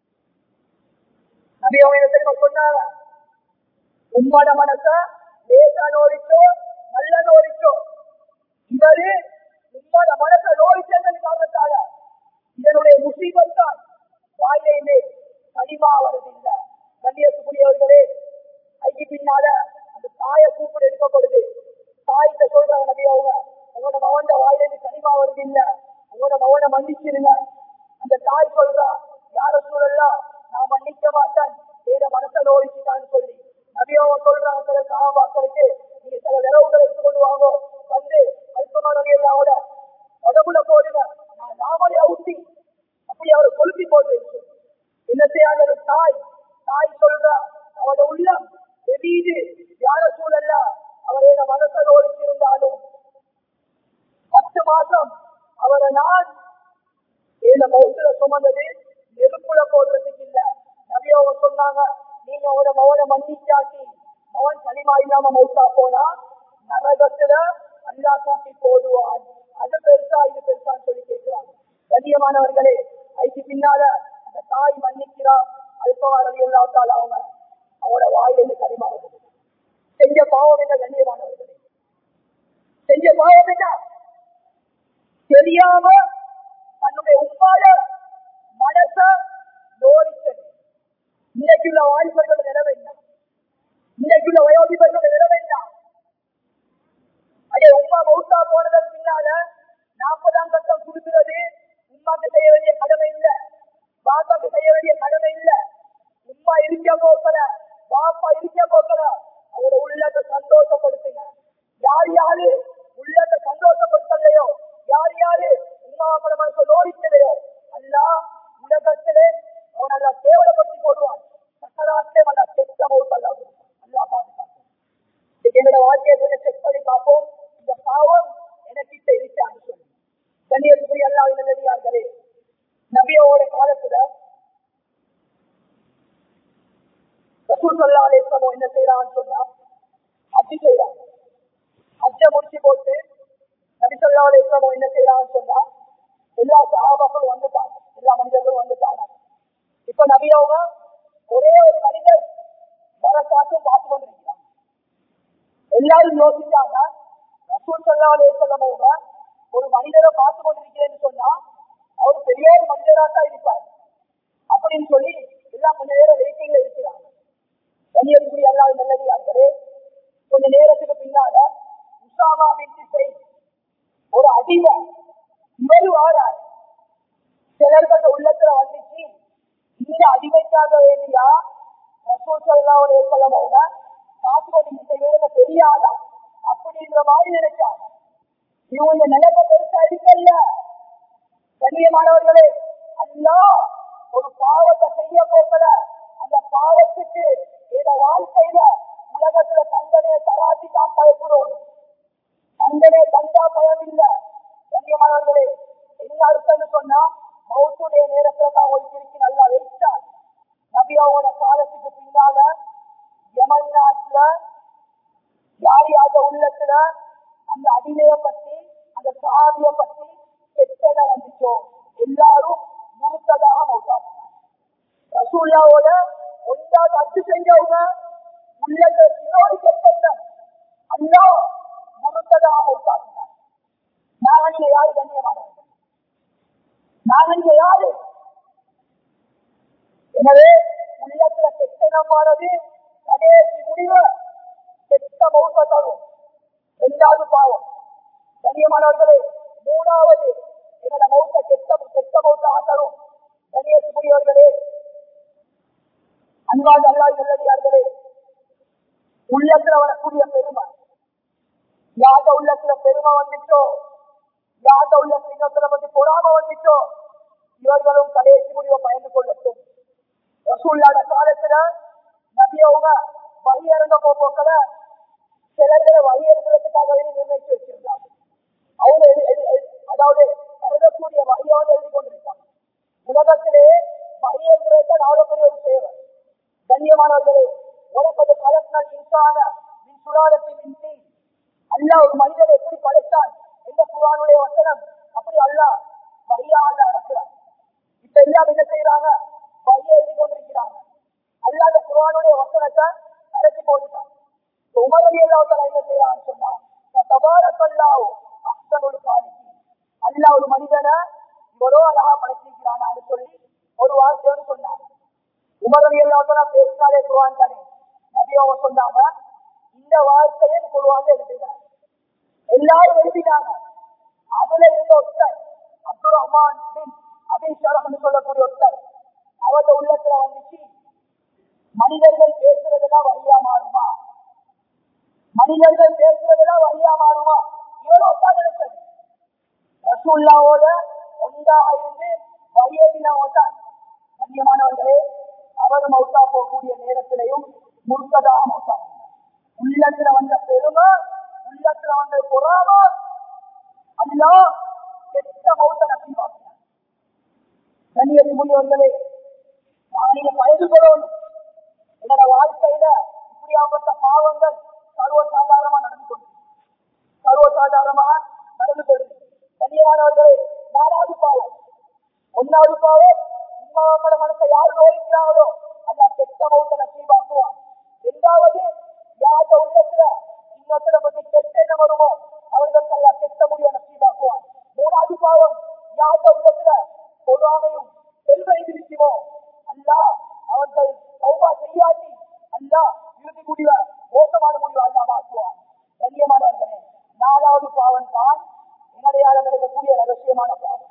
நபி அவங்க என்ன தெரியுமா சொன்னாங்க உம்மோட மனச லேசா நோடிச்சோ நல்ல நோடிச்சோ இவரு உம்மோட மனச நோடிச்சது காரணத்தால இதனுடைய முசீபத் தான் வாயிலே கனிமா வருதில்லை கண்ணியத்துக்குரியவர்களே ஐக்கு பின்னால அந்த தாயை கூப்பிட எடுக்கப்படுது தாய்கிட்ட சொல்றாங்க நபி அவங்க உங்களோட மகன் வாயிலிருந்து கனிமா வருது இல்ல உங்களோட மகனை மன்னிச்சிருங்க அந்த தாய் சொல்றா யார சூழல்லாம் நான் மன்னிக்க மாட்டேன் ஏத மனசை நோய்ச்சிட்டான்னு சொல்லி நபி அவங்க சொல்றாங்க சில சகாபாக்களுக்கு நீங்க சில விரவுகளை எடுத்துக்கொண்டு வாங்க உமரவியல்லாவோட உடம்புல போடுங்க நான் நாமளே ஊட்டி அப்படி அவர் கொளுத்தி போட்டு என்ன செய்யாத தாய் தாய் சொல்றா அவட உள்ளம் எரியுது யார சூழல்ல அவர் என்ன மனசை ஓடிச்சிருந்தாலும் பத்து மாசம் அவரை நான் இந்த மௌத்துல சுமந்தது நெருப்புல போடுறதுக்கு இல்ல நபி அவங்க சொன்னாங்க நீங்க அவட மவனை மன்னிச்சாட்டி மவன் களிமா இல்லாம மௌத்தா போனா நரகத்துல அல்லா தூக்கி போடுவான் அது பெருசா இது பெருசான்னு சொல்லி கேட்கிறாங்க கண்ணியமானவர்களே அதுக்கு பின்னால அந்த தாய் மன்னிக்கிறா அல்பவாரதி எல்லாத்தால் அவங்க அவங்களோட வாயிலிருந்து களிமா வருது செஞ்ச பாவம் என்ன கண்ணியமானவர்களே செஞ்ச பாவம் என்ன தெரியாம தன்னுடைய உப்பால மனச நோரிச்சது இன்னைக்குள்ள வாலிபர்களோட நிலைமை என்ன இன்னைக்குள்ள வயோதிபர்களோட நிலைமை என்ன அதே உமா மௌத்தா போனதன் பின்னால நாற்பதாம் கட்டம் கொடுக்கிறது உமாக்கு செய்ய வேண்டிய கடமை இல்ல பாப்பாக்கு செய்ய வேண்டிய கடமை இல்ல உமா இருக்க போக்கல பாப்பா இருக்க போக்கல அவரோட உள்ளத்தை சந்தோஷப்படுத்துங்க யார் யாரு உள்ளத்தை சந்தோஷப்படுத்தலையோ யார் யாரு உமா அப்பட மனசு நோடிக்கலையோ அல்லா உலகத்திலே அவன் அல்லா கேவலப்படுத்தி போடுவான் சக்கராத்திலே அல்லா கெட்ட மௌத்தல்லா அல்லா பாதுகாக்கும் இன்னைக்கு என்னோட வாழ்க்கையை கொஞ்சம் செக் பண்ணி பார்ப்போம் இந்த பாவம் எனக்கிட்ட இருக்கான்னு சொல்லி கண்ணியத்துக்குரிய அல்லா நல்லடியார்களே நபியோட காலத்துல ரசூல் சல்லா அலிஸ்லாமோ என்ன செய்யறான்னு சொன்னா ஹஜ்ஜி செய்யறாங்க ஹஜ்ஜ முடிச்சு போட்டு நபி சல்லா அலிஸ்லாமோ என்ன செய்யறான்னு சொன்னா எல்லா சகாபாக்களும் வந்துட்டாங்க எல்லா மனிதர்களும் வந்துட்டாங்க இப்ப நபி அவங்க ஒரே ஒரு மனிதர் வரக்காட்டும் பார்த்து கொண்டிருக்கிறாங்க எல்லாரும் யோசிச்சாங்க ரசூல் சல்லா அலிஸ்லாம் அவங்க ஒரு மனிதரை பார்த்து கொண்டிருக்கிறேன்னு சொன்னா அவர் பெரிய ஒரு மனிதராக தான் இருப்பார் அப்படின்னு சொல்லி எல்லாம் கொஞ்ச நேரம் வெயிட்டிங்ல இருக்கிறாங்க கண்ணியத்துக்குரிய அல்லாஹ் நல்லடியார்களே கொஞ்ச நேரத்துக்கு பின்னால உசாமா பின் செய் ஒரு அடிமை இவரு வாரார் சிலர்கள் உள்ளத்துல வந்துச்சு இந்த அடிமைக்காக வேண்டியா ரசூல் சல்லா அலிஸ்லாம் அவங்க பார்த்து கொண்டிருக்கிற வேலை பெரிய ஆளா அப்படின்ற மாதிரி நினைச்சாங்க இவங்க நிலைமை பெருசா இருக்கல்ல கண்ணியமானவர்களே அல்லா ஒரு பாவத்தை செய்ய போக்கல அந்த பாவத்துக்கு இந்த வாழ்க்கையில உலகத்துல தண்டனையை தராசி தான் பயப்படுவோம் தண்டனை தந்தா பயம் இல்ல கண்ணியமானவர்களே என்ன அர்த்தம்னு சொன்னா மௌத்துடைய நேரத்துல தான் ஒழிச்சிருக்கு நல்லா வைத்தான் நபியாவோட காலத்துக்கு பின்னால யமன் நாட்டுல யார் யாத உள்ளத்துல அந்த அடிமைய பத்தி அந்த சாதிய பத்தி கெட்டத வந்துச்சோ எல்லாரும் முறுத்ததாக மௌத்தாங்க ரசூல்லாவோட ஒன்றாவது அச்சு செஞ்சவங்க உள்ளத இன்னொரு கெட்ட அல்லா முறுத்ததாக மௌத்தாங்க நாங்க நீங்க யாரு கண்ணியமானவர்கள் நாங்க நீங்க யாரு எனவே உள்ளத்துல கெட்டனமானது கடைசி முடிவு கெட்ட மௌத்த தரும் இரண்டாவது பாவம் கண்ணியமானவர்களே மூணாவது என்னோட மௌத்த கெட்ட கெட்ட மௌத்தாக தரும் கண்ணியத்துக்குரியவர்களே அன்பாக அல்லாஹ் நல்லடியார்களே உள்ளத்துல வரக்கூடிய பெருமை யாத உள்ளத்துல பெருமை வந்துச்சோ யாத உள்ளத்துல இன்னொருத்தரை பத்தி பொறாம வந்துச்சோ இவர்களும் கடைசி முடிவை பயந்து கொள்ளட்டும் ரசூல்லாட காலத்துல நபியவங்க வழியறங்க போக்கல சிலர்களை வழியறங்கிறதுக்காக வேண்டி நிர்ணயிச்சு வச்சிருந்தாங்க அவங்க எது- எது- எது- அதாவது எழுதக்கூடிய வகையோடு எழுதி கொண்டிருக்காங்க உலகத்திலே வழியறங்கிறது தான் அவ்வளவு பெரிய ஒரு சேவை கண்ணியமானவர்களே உலகது கலத்தினால் இன்சான மின் சுழாலத்தின் மின் அல்லாஹ் ஒரு மனிதனை எப்படி படைத்தான் எந்த குரானுடைய வசனம் அப்படி அல்லாஹ் வழியா அல்ல நடக்கிறார் இப்ப எல்லாம் என்ன செய்யறாங்க வழியை எழுதி கொண்டிருக்கிறாங்க அல்லாஹ் அந்த குரானுடைய வசனத்தை அரைச்சி போட்டுட்டான் இப்ப உமர் அலி அல்லாஹ் என்ன செய்யறான்னு சொன்னா தபாரக்கல்லாஹு அஹ்சனுல் காலிகீன் அல்லாஹ் ஒரு மனிதனை இவ்வளோ அழகா படைச்சிருக்கிறான்னு சொல்லி ஒரு வார்த்தையோடு சொன்னாங்க உமர் அலி அல்லாஹ் பேசினாலே குருவான் தானே நபி அவங்க சொன்னாங்க இந்த வார்த்தையை குருவான் எழுதினார் எல்லாரும் எழுதினாங்க அதுல இருந்த ஒருத்தர் அப்துல் ரஹ்மான் பின் அபின் ஷரஃப்னு சொல்லக்கூடிய ஒருத்தர் அவரோட உள்ளத்துல வந்துச்சு மனிதர்கள் பேசுறதெல்லாம் வழியா மாறுமா மனிதர்கள் பேசுறதெல்லாம் வழியா மாறுமா இவ்வளவு தான் நினைச்சது கலிமுல்லாவோட ஒன்றாக இருந்து வழியேறினவன் கண்ணியமானவர்களே அவர் மௌத்தா போகக்கூடிய நேரத்திலையும் முழுக்கதாக மௌத்தா உள்ளத்துல வந்த பெருமை உள்ளத்துல வந்த பொறாம அல்லா கெட்ட மௌத்த நம்பிவாக்கிறார் கண்ணியத்துக்குரியவர்களே நான் நீங்க பயந்து கொள்ளணும் என்னோட வாழ்க்கையில இப்படியாப்பட்ட பாவங்கள் சர்வசாதாரணமா நடந்து கொண்டு சர்வசாதாரணமா நடந்து கொண்டு கண்ணியமானவர்களே நாலாவது பாவம் ஒன்னாவது பாவம் உண்மாவோட மனசை யார் நோய்க்கிறாங்களோ அல்ல கெட்ட மௌத்த நசீபாக்குவான் இரண்டாவது யார்ட உள்ளத்துல இன்னொருத்தர பத்தி கெட்ட என்ன வருமோ அவர்களுக்கு அல்ல கெட்ட முடிவை நசீபாக்குவான் மூணாவது பாவம் யார்ட உள்ளத்துல பொறாமையும் செல்வை இருக்குமோ அல்லா அவர்கள் சௌபா செய்யாட்டி அல்லா இறுதி முடிவை மோசமான முடிவை அல்லா மாற்றுவான் கண்ணியமானவர்களே நாலாவது பாவம் தான் என்னடையால நடக்கக்கூடிய ரகசியமான பாவம்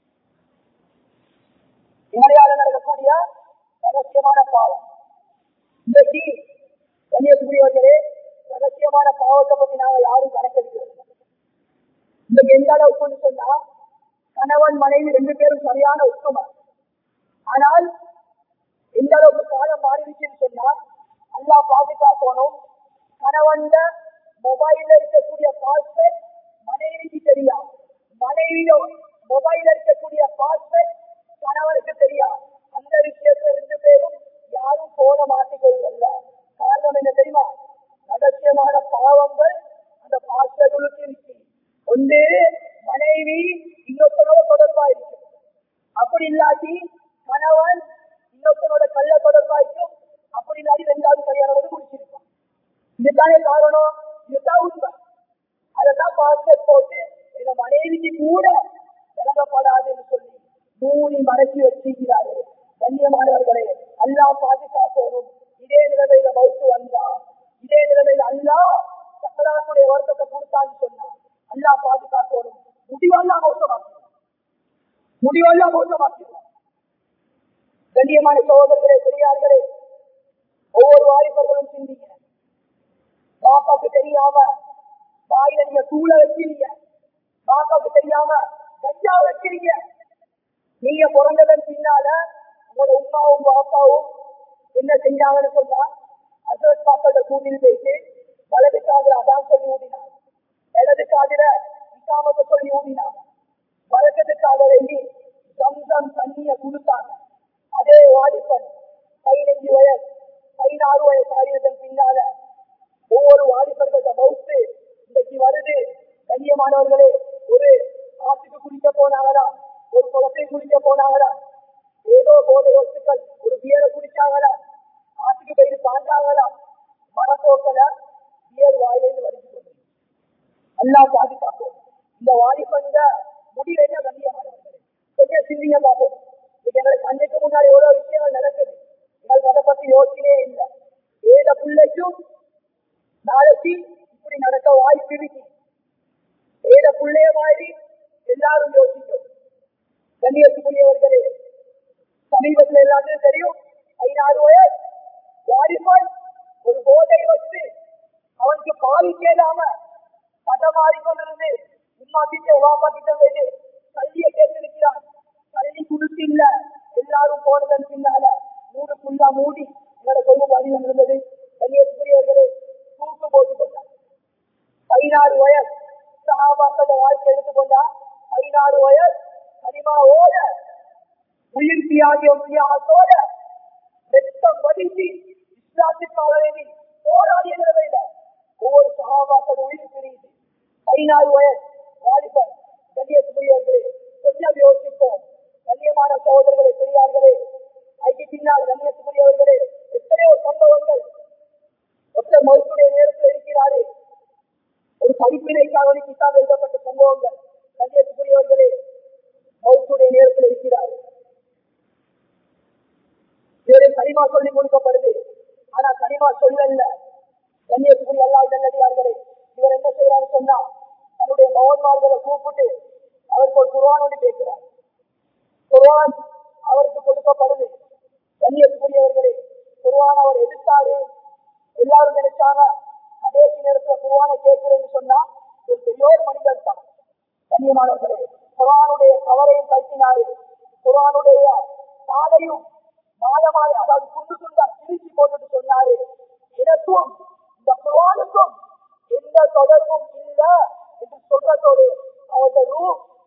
என்னடையால நடக்கக்கூடிய ரகசியமான பாவம் இன்றைக்கு கண்ணியத்துக்குரியவர்களே ரகசியமான பாவத்தை பத்தி நாங்க யாரும் கணக்கெடுக்கிறது இன்றைக்கு எந்த அளவுக்குன்னு சொன்னா கணவன் மனைவி ரெண்டு பேரும் சரியான ஒற்றுமை ஆனால் எந்த அளவுக்கு காலம் மாறிடுச்சுன்னு சொன்னா அல்லா பாதுகாக்கணும் கணவன் மொபைல்ல இருக்கக்கூடிய பாஸ்வேர்ட் மனைவிக்கு தெரியும் மனைவியோ மொபைல்ல இருக்கக்கூடிய பாஸ்வேர்ட் கணவருக்கு தெரியும் அந்த விஷயத்துல ரெண்டு பேரும் யாரும் போன மாற்றிக் கொள்வதில்ல காரணம் என்ன தெரியுமா ரகசியமான பாவங்கள் அந்த பாஸ்வேர்டுகளுக்கு இருக்கு ஒன்று மனைவி இன்னொருத்தரோட தொடர்பா இருக்கு அப்படி இல்லாட்டி கணவன் இன்னொருத்தனோட கள்ள தொடர்பாய்க்கும் அப்படி இல்லாட்டி ரெண்டாவது கல்யாணம் முடிச்சிருக்கான் இதுதானே காரணம் இதுதான் உண்மை அதைத்தான் பாஸ்வேர்ட் போட்டு எங்க மனைவிக்கு கூட விளங்கப்படாதுன்னு சொல்லி மூணி மறைச்சி வச்சிருக்கிறாரு கண்ணியமானவர்களே அல்லா பாதுகாக்கணும் இதே நிலைமையில மௌத்து வந்தா இதே நிலைமையில அல்லா சக்கராத்துடைய வருத்தத்தை கொடுத்தான்னு சொன்னா அல்லா பாதுகாக்கணும் முடிவெல்லாம் மோசமாக்கணும் முடிவெல்லாம் மோசமாக்கணும் கண்ணியமான சகோதரர்களே பெரியார்களே ஒவ்வொரு வாலிபர்களும் சிந்திங்க பாப்பாக்கு தெரியாம வாயில நீங்க தூள வச்சிருங்க பாப்பாக்கு தெரியாம கஞ்சா வச்சிருங்க நீங்க பிறந்ததன் பின்னால உங்களோட உமாவும் பாப்பாவும் என்ன செஞ்சாங்கன்னு சொன்னா அசரத் பாப்பாட்ட கூட்டிட்டு போயிட்டு வலது காதுல அதான் சொல்லி ஊட்டினாங்க இடது காதுல இக்காமத்தை சொல்லி ஊட்டினாங்க வழக்கத்துக்காக வேண்டி சம்சம் தண்ணிய கொடுத்தாங்க அதே வாலிபன் பதினஞ்சு வயசு பதினாறு வயசு ஆயிரத்தின் பின்னால ஒவ்வொரு வாலிபர்களோட மவுத்து இன்றைக்கு வருது கண்ணியமானவர்களே ஒரு ஆற்றுக்கு குடிக்க போனாங்களா ஒரு குளத்தை குடிக்க போனாங்களா ஏதோ போதை வஸ்துக்கள் ஒரு பியரை குடிச்சாங்களா ஆற்றுக்கு போயிட்டு பாண்டாங்களா மரப்போக்கல பியர் வாயிலிருந்து வடிச்சு கொண்டு அல்லா பாதுகாப்போம் இந்த வாலிபங்க முடிவு என்ன கண்ணியமானவர்களே கொஞ்சம் சிந்திங்க பார்ப்போம் இன்னைக்கு எங்களுக்கு கண்ணுக்கு முன்னாடி எவ்வளவு விஷயங்கள் நடக்குது எங்களுக்கு அதை பத்தி யோசனையே இல்லை ஏத பிள்ளைக்கும் நாளைக்கு இப்படி நடக்க வாய்ப்பு இருக்கு ஏத பிள்ளைய மாதிரி எல்லாரும் யோசிக்கும் கண்ணியத்துக்குரியவர்களே சமீபத்தில் எல்லாத்தையும் தெரியும் பதினாறு வயசு வாலிபன் ஒரு போதை வச்சு அவனுக்கு பாதிக்கலாம தடமாறி கொண்டிருந்து உமா கிட்ட வாப்பா கிட்ட போயிட்டு கல்வியை கேட்டிருக்கிறான் கல்வி கொடுத்து இல்ல எல்லாரும் போனதன் பின்னால மூடு ஃபுல்லா மூடி எங்களோட கொள்கை பதிவு இருந்தது கண்ணியத்துக்குரியவர்களே தூக்கு போட்டு கொண்டார் பதினாறு வயசு சகாபாக்கள வாழ்க்கை எடுத்துக்கொண்டா பதினாறு வயசு கனிமாவோட உயிர் தியாகியம் தியாகத்தோட ரத்தம் வடித்து இஸ்லாத்துக்காக வேண்டி போராடிய நிலைமையில ஒவ்வொரு சகாபாக்கள் உயிர் பிரியுது பதினாறு வயசு வாலிபன் கண்ணியத்துக்குரியவர்களே கொஞ்சம் யோசிப்போம் கண்ணியமான சகோதரர்களே பெரியார்களே ஐக்கு பின்னால் கண்ணியத்துக்குரியவர்களே எத்தனையோ சம்பவங்கள் ஒருத்தர் மருத்துடைய நேரத்தில் இருக்கிறாரே ஒரு படிப்பினைக்காக வேண்டி கிட்டால் எழுதப்பட்ட சம்பவங்கள் கண்ணியத்துக்குரியவர்களே மௌத்துடைய நேரத்தில் இருக்கிறார் இவரை கனிமா சொல்லி கொடுக்கப்படுது ஆனா கனிமா சொல்லல கண்ணியத்துக்குரிய எல்லா நல்லடியார்களே இவர் என்ன செய்யறாரு சொன்னா தன்னுடைய மகன்மார்களை கூப்பிட்டு அவருக்கு ஒரு குர்ஆன் ஒன்று கேட்கிறார் குர்ஆன் அவருக்கு கொடுக்கப்படுது கண்ணியத்துக்குரியவர்களே குர்ஆன் அவர் எதிர்த்தாரு எல்லாரும் நினைச்சாங்க கடைசி நேரத்துல குர்ஆனை கேட்கிறேன்னு சொன்னா ஒரு பெரிய ஒரு மனிதர் தான் கண்ணியமானவர்களே குரானுடைய கவரையும் கட்டினாரு குரானுடைய சாலையும் மாலமாலை அதாவது துண்டு துண்டா கிழிச்சு போட்டுட்டு சொன்னாரு எனக்கும் இந்த குரானுக்கும் எந்த தொடர்பும் இல்ல என்று சொல்றதோடு அவருடைய ரூ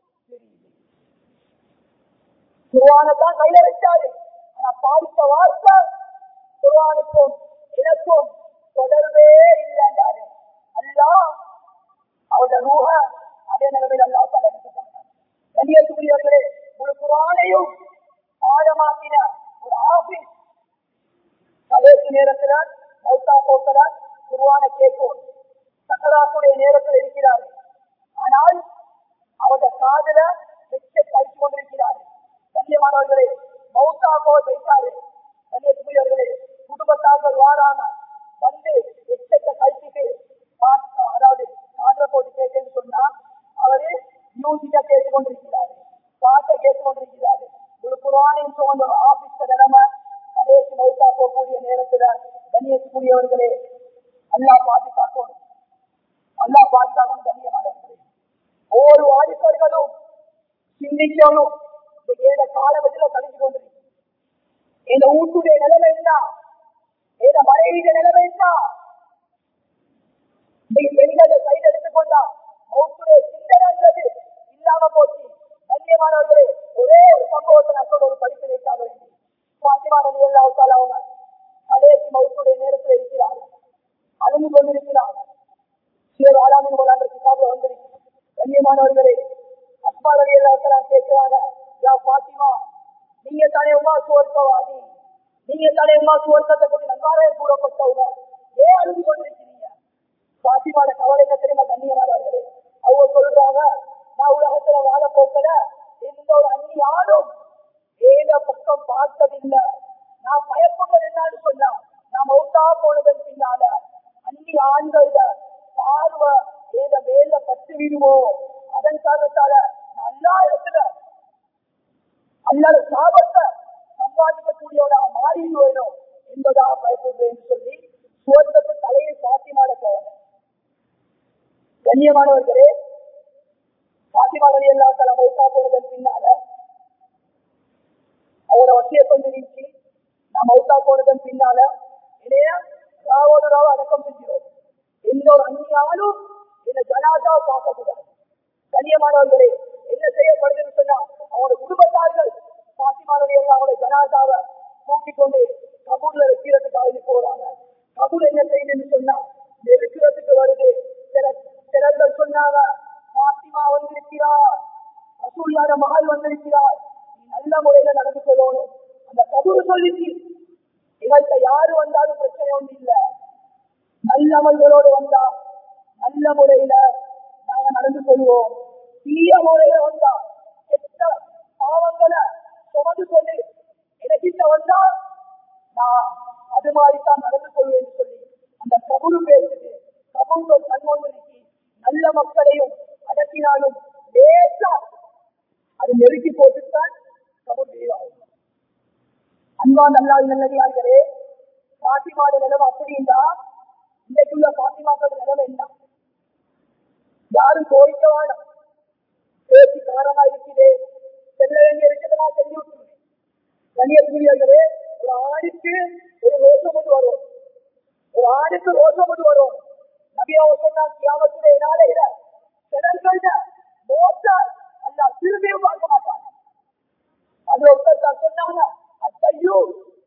குருவானத்தான் கையில வச்சாரு ஆனா பாதித்த வார்த்தை குருவானுக்கும் எனக்கும் தொடர்பே இல்லைன்றாரு அல்லா அவருடைய ரூஹ அதே நிலைமையில் அல்லாத்தால் எடுத்துட்டாங்க கண்ணியத்துக்குரியவர்களே ஒரு குரானையும் பாடமாக்கின ஒரு ஆபீஸ் கடைசி நேரத்துல மௌத்தா போக்கல குருவான கேட்கும் சக்கராத்துடைய நேரத்தில் இருக்கிறார் ஆனால் அவருடைய காதல வெச்ச கழிச்சு கொண்டிருக்கிறார் கண்ணியமானவர்களே மௌத்தா போல் வைத்தாரு கண்ணியத்துக்குரியவர்களே குடும்பத்தார்கள் வாரான வந்து எச்சத்தை கழிச்சுட்டு பாட்டு- அதாவது காதல போட்டு கேட்டேன்னு சொன்னா அவரு மியூசிக்கா கேட்டு கொண்டிருக்கிறாரு பாட்டை கேட்டு கொண்டிருக்கிறாரு ஒரு குரானையும் சுமந்த ஒரு ஆபீஸ் நிலைமை கடைசி மௌத்தா போகக்கூடிய நேரத்துல கண்ணியத்துக்குரியவர்களே அல்லாஹ் பாதுகாக்கணும் அல்லாஹ் பாதுகாக்கணும் கண்ணியமானவர்களே ஒவ்வொரு வாடிக்கைகளும் சிந்திக்கணும் இந்த ஏழ காலகட்டத்தில் கழிஞ்சு கொண்டிருக்கு இந்த வீட்டுடைய நிலைமை என்ன இந்த மனைவிய நிலைமை என்ன இன்னைக்கு பெண்களை சைடு எடுத்துக்கொண்டா மௌத்துடைய சிந்தனைங்கிறது இல்லாம போச்சு கண்ணியமானவர்களே ஒரே ஒரு சம்பவத்தை நான் சொல்ற ஒரு படிப்பினைக்காக வேண்டி பாத்திமா நபி அல்லாஹ் அவங்க கடைசி மௌத்துடைய நேரத்தில் இருக்கிறாங்க அழுந்து கொண்டிருக்கிறாங்க சிலர் ஆளாமின் போலான்ற கிதாபுல வந்திருக்கு கண்ணியமானவர்களே அஸ்மா ரவி அல்லாஹ் கேட்கிறாங்க யா பாத்திமா நீங்க தானே உமா சுவர்க்கவாதி நீங்க தானே உமா சுவர்க்கத்தை கொண்டு நன்றாக கூறப்பட்டவங்க ஏன் அழுது கொண்டிருக்கிறீங்க பாத்திமான கவலை என்ன தெரியுமா கண்ணியமானவர்களே அவங்க சொல்றாங்க நான் உலகத்துல வாழ போக்கல எந்த ஒரு அந்நி ஆடும் ஏத பக்கம் பார்த்ததில்லை நான் பயப்படுறது என்னன்னு சொன்னா நான் மௌத்தா போனதன் பின்னால அந்நி ஆண்கள பார்வை ஏத மேல பட்டு விடுவோ அதன் காரணத்தால நல்லா இடத்துல அல்லாத சாபத்தை சம்பாதிக்கக்கூடியவனாக மாறிடுவேனோ என்பதாக பயப்படுவேன் சொல்லி சுவர்க்கத்து தலையை பாத்திமாட கவலை கண்ணியமானவர்களே பாத்திமா ரவி அல்லா தலா மௌத்தா போனதன் பின்னால அவரை வசிய கொண்டு நீக்கி நான் மௌத்தா போனதன் பின்னால இல்லையா ராவோடு ராவ அடக்கம் செஞ்சோம் எந்த ஒரு அந்நியாலும் இந்த ஜனாதாவை பார்க்கக்கூடாது கண்ணியமானவர்களே என்ன செய்யப்படுதுன்னு சொன்னா அவங்களோட குடும்பத்தார்கள் பாத்திமானவர்கள் எல்லாம் அவங்களோட ஜனாதாவை தூக்கி கொண்டு கபூர்ல வைக்கிறதுக்காக போறாங்க கபூர் என்ன செய்யுதுன்னு சொன்னா நெருக்கிறதுக்கு வருது சில சிலர்கள் சொன்னாங்க பாத்திமா வந்திருக்கிறார் ரசூல்லாத மகள் வந்திருக்கிறார் நீ நல்ல முறையில நடந்து கொள்ளணும் அந்த கபூர் சொல்லிச்சு எங்கள்கிட்ட யாரு வந்தாலும் பிரச்சனை ஒன்று இல்லை நல்லவர்களோடு வந்தா நல்ல முறையில நாங்க நடந்து கொள்வோம் தீய முறையில வந்தா கெட்ட பாவங்களை சுமந்து கொண்டு எனக்கிட்ட வந்தா நான் அது மாதிரி தான் நடந்து கொள்வேன் சொல்லி அந்த கபுரு பேசுது கபுர்கள் கண்மொன்றிக்கு நல்ல மக்களையும் அடக்கினாலும் லேசா அது நெருக்கி போட்டுத்தான் கபூர் தெளிவாகும் அன்பா நல்லா நல்லடியார்களே பாத்திமாட நிலைமை அப்படின்னா இன்றைக்குள்ள பாத்திமாக்களோட நிலைமை என்ன யாரும் கோரிக்க வேணும் பேச்சு காரமா இருக்குது செல்ல வேண்டிய விஷயத்தை நான் செஞ்சு விட்டுருவேன் கண்ணியக்கூடியவர்களே ஒரு ஆணுக்கு ஒரு ரோசம் கொண்டு வரும் ஒரு ஆணுக்கு ரோசம் கொண்டு வரும் நபியாவ சொன்னா கியாமத்துடைய நாளையில சிலர்கள்ட மோட்டார் அல்ல திரும்பியும் பார்க்க மாட்டாங்க அது ஒருத்தர் சொன்னாங்க அத்தையோ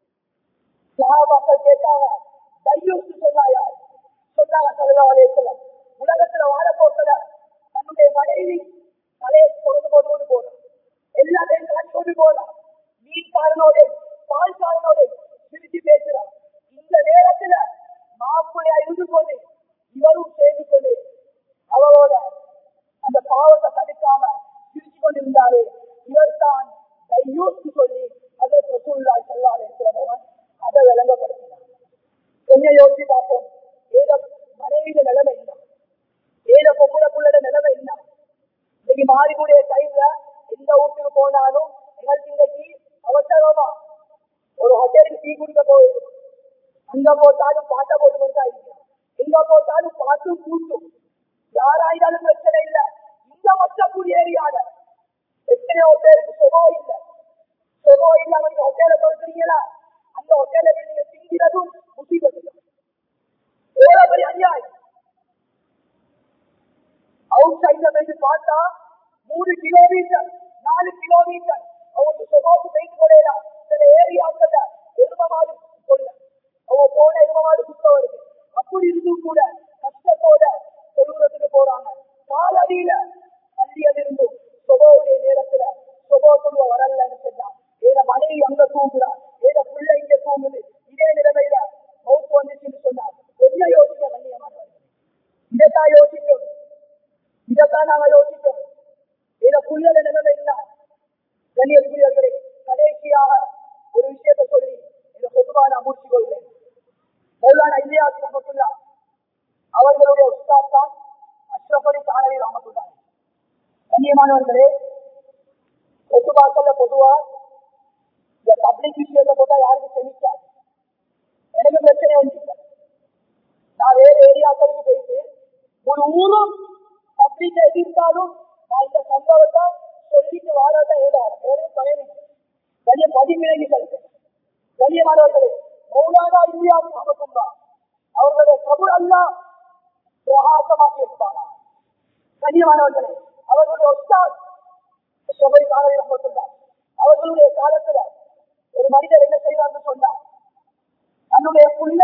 சஹாபாக்கள் கேட்டாங்க தையூஸ் சொன்னா யார் சொன்னாங்க சல்லல்லாஹு அலைஹி வஸல்லம் உலகத்துல வாழ போக்கல தன்னுடைய மனைவி தலையை கொண்டு போட்டு கொண்டு போறோம் எல்லாத்தையும் காட்டி கொண்டு போறான் மீன்காரனோட பால்காரனோட சிரிச்சு பேசுறான் இந்த நேரத்துல மாப்பிள்ளையா இருந்து கொண்டு இவரும் சேர்ந்து கொண்டு அவரோட அந்த பாவத்தை தடுக்காம சிரிச்சு கொண்டு இருந்தாரு இவர் தான் தையூஸ் சொல்லி அதை ரசூலுல்லாஹி ஸல்லல்லாஹு அலைஹி வஸல்லம் அதை விளங்கப்படுத்தினார் கொஞ்சம் யோசிச்சு பார்ப்போம் ஏத மனைவியில நிலைமை என்ன ஏத பொம்பளை புள்ளட நிலைமை என்ன இன்னைக்கு மாறிக்கூடிய டைம்ல எந்த வீட்டுக்கு போனாலும் எங்களுக்கு இன்னைக்கு அவசரமா ஒரு ஹோட்டலுக்கு டீ குடிக்க போயிடும் அங்க போட்டாலும் பாட்டை போட்டு கொண்டு இருக்கிறோம் எங்க போட்டாலும் பாட்டும் கூட்டும் யாராயிருந்தாலும் பிரச்சனை இல்லை இந்த மொத்த ஏரியால திங்கலாம் அந்த ஹோட்டலை நீங்க திங்கிறதும் முசீபத்து தான். எவ்வளவு பெரிய அநியாயம் அவுட் சைட்ல போயிட்டு பார்த்தா மூணு கிலோமீட்டர் நாலு கிலோமீட்டர் அவங்க சுபாவுக்கு போயிட்டு கொள்ளையலாம் சில ஏரியாக்கள்ல எரும மாடு கொள்ள அவங்க போன எரும மாடு குத்த வருது அப்படி இருந்தும் கூட கஷ்டத்தோட தொழுகிறதுக்கு போறாங்க காலடியில பள்ளியில் இருந்தும் சுபாவுடைய நேரத்துல சுபா சொல்லுவ வரலன்னு சொன்னா ஏன மனைவி அங்க தூங்குறா ஏன புள்ள இங்க தூங்குது இதே நிலைமையில மவுத்து வந்துச்சுன்னு சொன்னா கொஞ்சம் யோசிக்க கண்ணியமானவர்கள் இதைத்தான் யோசிக்கணும் இதைத்தான் நாங்க யோசிக்கிறோம் இத புள்ளல நிலைமை இல்ல கண்ணியக்குரியவர்களே கடைசியாக ஒரு விஷயத்தை சொல்லி இந்த பொதுவா நான் முடிச்சு கொள்கிறேன் மௌலானா இல்லியாஸ் ரஹமத்துல்லா அவர்களுடைய உஸ்தாத் தான் அஷ்ரஃப் அலி தானவி ரஹமத்துல்லாஹி கண்ணியமானவர்களே பொதுவாக்கல்ல பொதுவா இந்த பப்ளிக் விஷயத்தை போட்டா யாருக்கு செமிக்காது எனக்கு பிரச்சனை ஒன்று இல்லை நான் வேற ஏரியாக்களுக்கு போயிட்டு ஒரு ஊரும் பப்ளிக் எதிர்த்தாலும் நான் இந்த சம்பவத்தை சொல்லிட்டு வாழாத ஏதாவது எவரையும் பயணி கண்ணிய பதிப்பினைக்கு செல்றேன் கண்ணியமானவர்களே மௌலானா இந்தியா சமத்துல்லா அவர்களுடைய கபுல் அல்லா பிரகாசமாக்கி இருப்பாரா கண்ணியமானவர்களே அவர்களுடைய ஒஸ்தாத் சபை காலவை ரஹமத்துல்லா அவர்களுடைய காலத்துல ஒரு மனிதர் என்ன செய்வார்னு சொன்னா தன்னுடைய புள்ள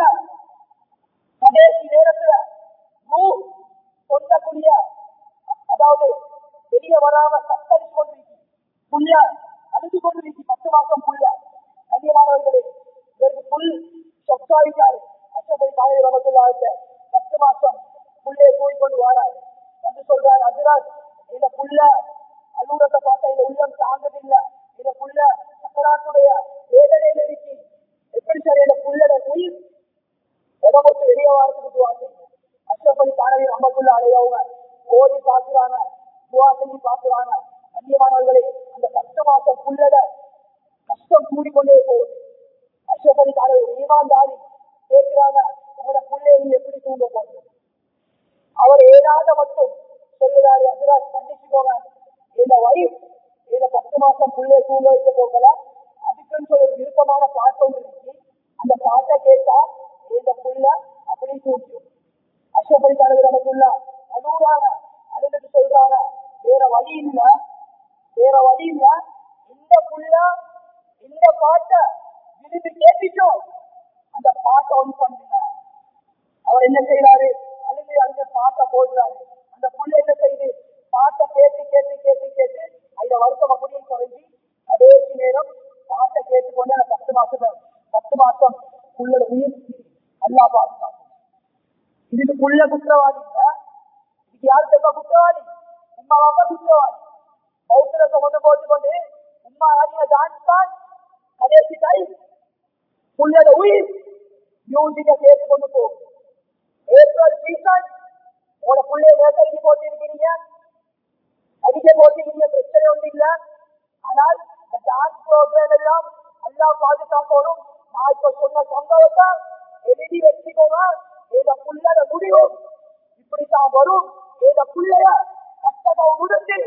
கடைசி நேரத்துல ரூ கொண்டக்கூடிய அதாவது வெளியே வராம சத்தரிச்சு கொண்டிருக்கு புள்ள அழுது கொண்டிருக்கு பத்து மாசம் புள்ள கண்ணியமானவர்களே இவருக்கு புல் சொக்காயிட்டாரு அச்சபடி காலை ரமத்துள்ளாட்ட பத்து மாசம் புள்ளைய தூய் கொண்டு வாராரு வந்து சொல்றாரு அஜராஜ் இந்த புள்ள அலுவலத்தை பார்த்தா இந்த உள்ளம் தாங்கதில்லை இந்த புள்ள சக்கராத்துடைய வேதனையில இருக்கு எப்படி சார் இந்த புள்ளட உயிர் உடம்புக்கு வெளியே வாரத்துக்கு துவா செய்யுங்க அஷ்ரப் அலி தானவி ரஹமத்துல்லா அலையவங்க ஓதி பாக்குறாங்க துவா செஞ்சு பாக்குறாங்க கண்ணியமானவர்களே அந்த பத்து மாசம் புள்ளட கஷ்டம் கூடிக்கொண்டே போகுது அஷ்ரப் அலி தானவி ஈமான்தாரி கேட்கிறாங்க உங்களோட புள்ளைய நீ எப்படி தூங்க போகுது அவர் ஏதாவது மட்டும் சொல்லுறாரு அசராஜ் கண்டிச்சுக்கோங்க இந்த வைஃப் இந்த பத்து மாசம் புள்ளைய தூங்க வைக்க போகல அதுக்குன்னு சொல்லி ஒரு விருப்பமான பாட்டு ஒன்று இருக்கு அந்த பாட்டை கேட்டா இந்த புள்ள அப்படி தூக்கும் அஷ்டப்படி தலைவர் நமக்குள்ள அழுகுறாங்க அழுதுட்டு சொல்றாங்க வேற வழி இல்ல வேற வழி இல்ல இந்த புள்ள இந்த பாட்டை விரும்பி கேட்டுச்சோம் அந்த பாட்டை ஒன் பண்ணுங்க அவர் என்ன செய்யறாரு அழுது அழுது பாட்டை போடுறாரு அந்த புள்ள என்ன செய்யுது பாட்டை கேட்டு கேட்டு கேட்டு கேட்டு அந்த வருத்தம் அப்படியே குறைஞ்சி கடைசி நேரம் பாட்டை கேட்டுக்கொண்டு அந்த பத்து மாசம் பத்து மாசம் புள்ளோட உயிர் அல்லா பாதுகாக்கும் இதுக்கு புள்ள குற்றவாளி இல்ல இதுக்கு யார் தெரியுமா குற்றவாளி உமா பாப்பா குற்றவாளி பௌத்தல சுமந்து போட்டுக்கொண்டு உமா ஆடின டான்ஸ் தான் கடைசி டைம் புள்ளோட உயிர் மியூசிக்க சேர்த்து கொண்டு போகும் ஏப்ரல் சீசன் உங்களோட புள்ளைய நேசரிக்கு போட்டிருக்கிறீங்க அடிக்க போட்டிருக்கீங்க பிரச்சனை ஒன்றும் இல்ல ஆனால் இந்த டான்ஸ் ப்ரோக்ராம் எல்லாம் எல்லாம் பாதுகாக்கணும் நான் இப்ப சொன்ன சம்பவத்தை எழுதி வச்சுக்கோங்க இந்த புள்ளட முடிவு இப்படித்தான் வரும் இந்த புள்ளைய கட்டகம் உடுத்து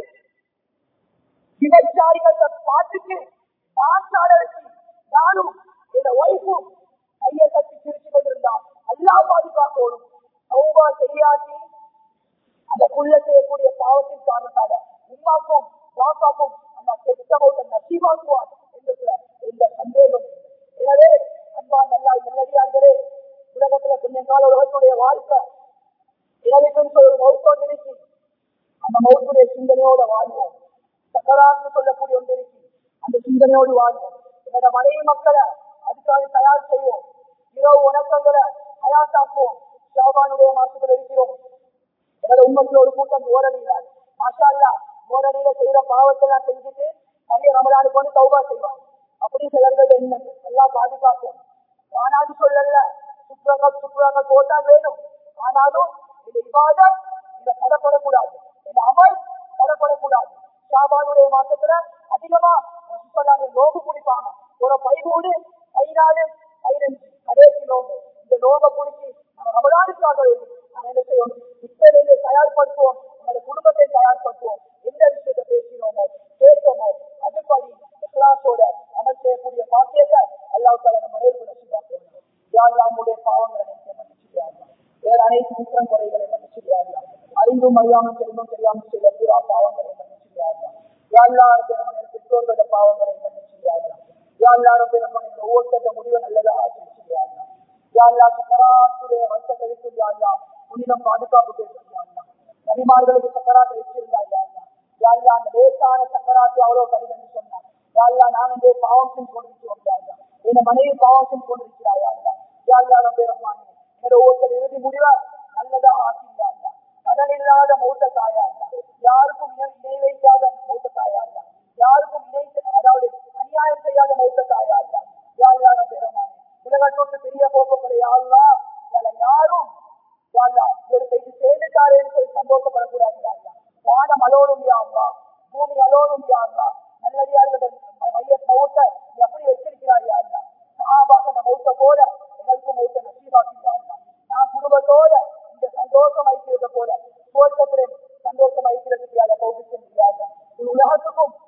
விபச்சாரிகள் பாட்டுக்கு டான்ஸ் ஆட வச்சு நானும் இந்த ஒய்ஃபும் கையை தட்டி சிரிச்சு கொண்டிருந்தான் எல்லாம் பாதுகாக்கணும் சௌபா செய்யாட்டி அந்த புள்ள செய்யக்கூடிய பாவத்தின் காரணத்தால உமாக்கும் பாப்பாக்கும் அந்த கெட்டவங்க நசிவாக்குவார் என்றதுல எந்த சந்தேகம் இல்லை. எனவே அன்பா நல்லா நல்லடியார்களே உலகத்துல கொஞ்ச கால உலகத்துடைய வாழ்க்கை இளவிக்கும் சொல்ல ஒரு மௌத்தம் இருக்கு அந்த மௌத்துடைய சிந்தனையோட வாழ்வோம் சக்கராத்து சொல்லக்கூடிய ஒன்று இருக்கு அந்த சிந்தனையோடு வாழ்வோம் என்னோட மனைவி மக்களை அதுக்காக தயார் செய்வோம் இரவு வணக்கங்களை தயாசாக்குவோம் ஷாபானுடைய மாசத்துல இருக்கிறோம் என்னோட உண்மைக்கு ஒரு கூட்டம் ஓரணியிலார் மாஷா அல்லா ஓரணியில செய்யற பாவத்தை எல்லாம் செஞ்சுட்டு நிறைய ரமலானுக்கு வந்து தௌபா செய்வாங்க அப்படி சிலர்கள் என்ன எல்லாம் பாதுகாக்கும் ஆனாலும் சொல்லல சுற்றங்கள் சுற்றுலாங்கள் போட்டா வேணும் ஆனாலும் இந்த இபாதம் இதை தடப்படக்கூடாது இந்த அமல் தடப்படக்கூடாது ஷாபானுடைய மாசத்துல அதிகமா சுற்றுலாங்க நோம்பு குடிப்பாங்க ஒரு பதிமூணு பதினாலு பதினஞ்சு கடைசி நோம்பு இந்த நோம்பை குடிச்சு நம்ம ரமலானுக்காக வேணும் நம்ம என்ன செய்யணும் இப்ப தயார்படுத்துவோம் நம்மளோட குடும்பத்தை தயார்படுத்துவோம் எந்த விஷயத்தை பேசினோமோ கேட்டோமோ அதுபடி இஸ்லாசோட அமல் செய்யக்கூடிய பாக்கியத்தை அல்ல அறிந்தும் அறியாமல் தெரிந்தும் தெரியாமல் செய்த பூரா பாவங்களை மன்னிச்சியாங்க யாழ்லார் பெருமனை பெற்றோர்களோட பாவங்களை மன்னிச்சியாங்க யாழ்லார பெருமனை ஒவ்வொருத்த முடிவு நல்லதாக ஆக்கியாங்க யாழ்லா சக்கராத்துடைய வருஷத்தை வைத்து யாழ்லா உன்னிடம் பாதுகாப்பு கேட்டிருந்தாங்க நபிமார்களுக்கு சக்கராத்தை வச்சிருந்தா யாழ்லா யாழ்லா அந்த லேசான சக்கராத்தை அவ்வளவு கடிதம் சொன்னான் யாழ்லா நான் வந்து பாவம் செஞ்சு கொண்டிருக்கிறோம் யாழ்லா என் மனைவி பாவம் செஞ்சு கொண்டிருக்கிறாய் யாழ்லா யாழ்லார பெருமானே என்னோட ஒவ்வொருத்தர் இறுதி முடிவா நல்லதாக ஆக்கியாங்க கடன் இல்லாத மூத்த தாயாங்க யாருக்கும் இணை இணை வைக்காத மூத்த தாயாங்க யாருக்கும் இணை அதாவது அநியாயம் செய்யாத மூத்த தாயாங்க யாழ்லார பெருமானே உலகத்தொட்டு பெரிய போக்குகளை யாழ்லா யாரும் யாழ்லா இவர் போயிட்டு சேர்ந்துட்டாரேன்னு சொல்லி சந்தோஷப்படக்கூடாது யாழ்லா வானம் அலோடும் யாழ்லா பூமி அலோடும் யாழ்லா நல்லடியார்கள் மைய மௌத்த நீ எப்படி வச்சிருக்கிறாய் யாழ்லா சஹாபாக்க மௌத்த போல எங்களுக்கும் மௌத்த நசீபாக்கிறாங்க நான் குடும்பத்தோட இந்த சந்தோஷம் ஐக்கிறத போல சுவர்க்கத்திலே சந்தோஷம் ஐக்கிறதுக்கு யார கௌபிக்க முடியாது உலகத்துக்கும்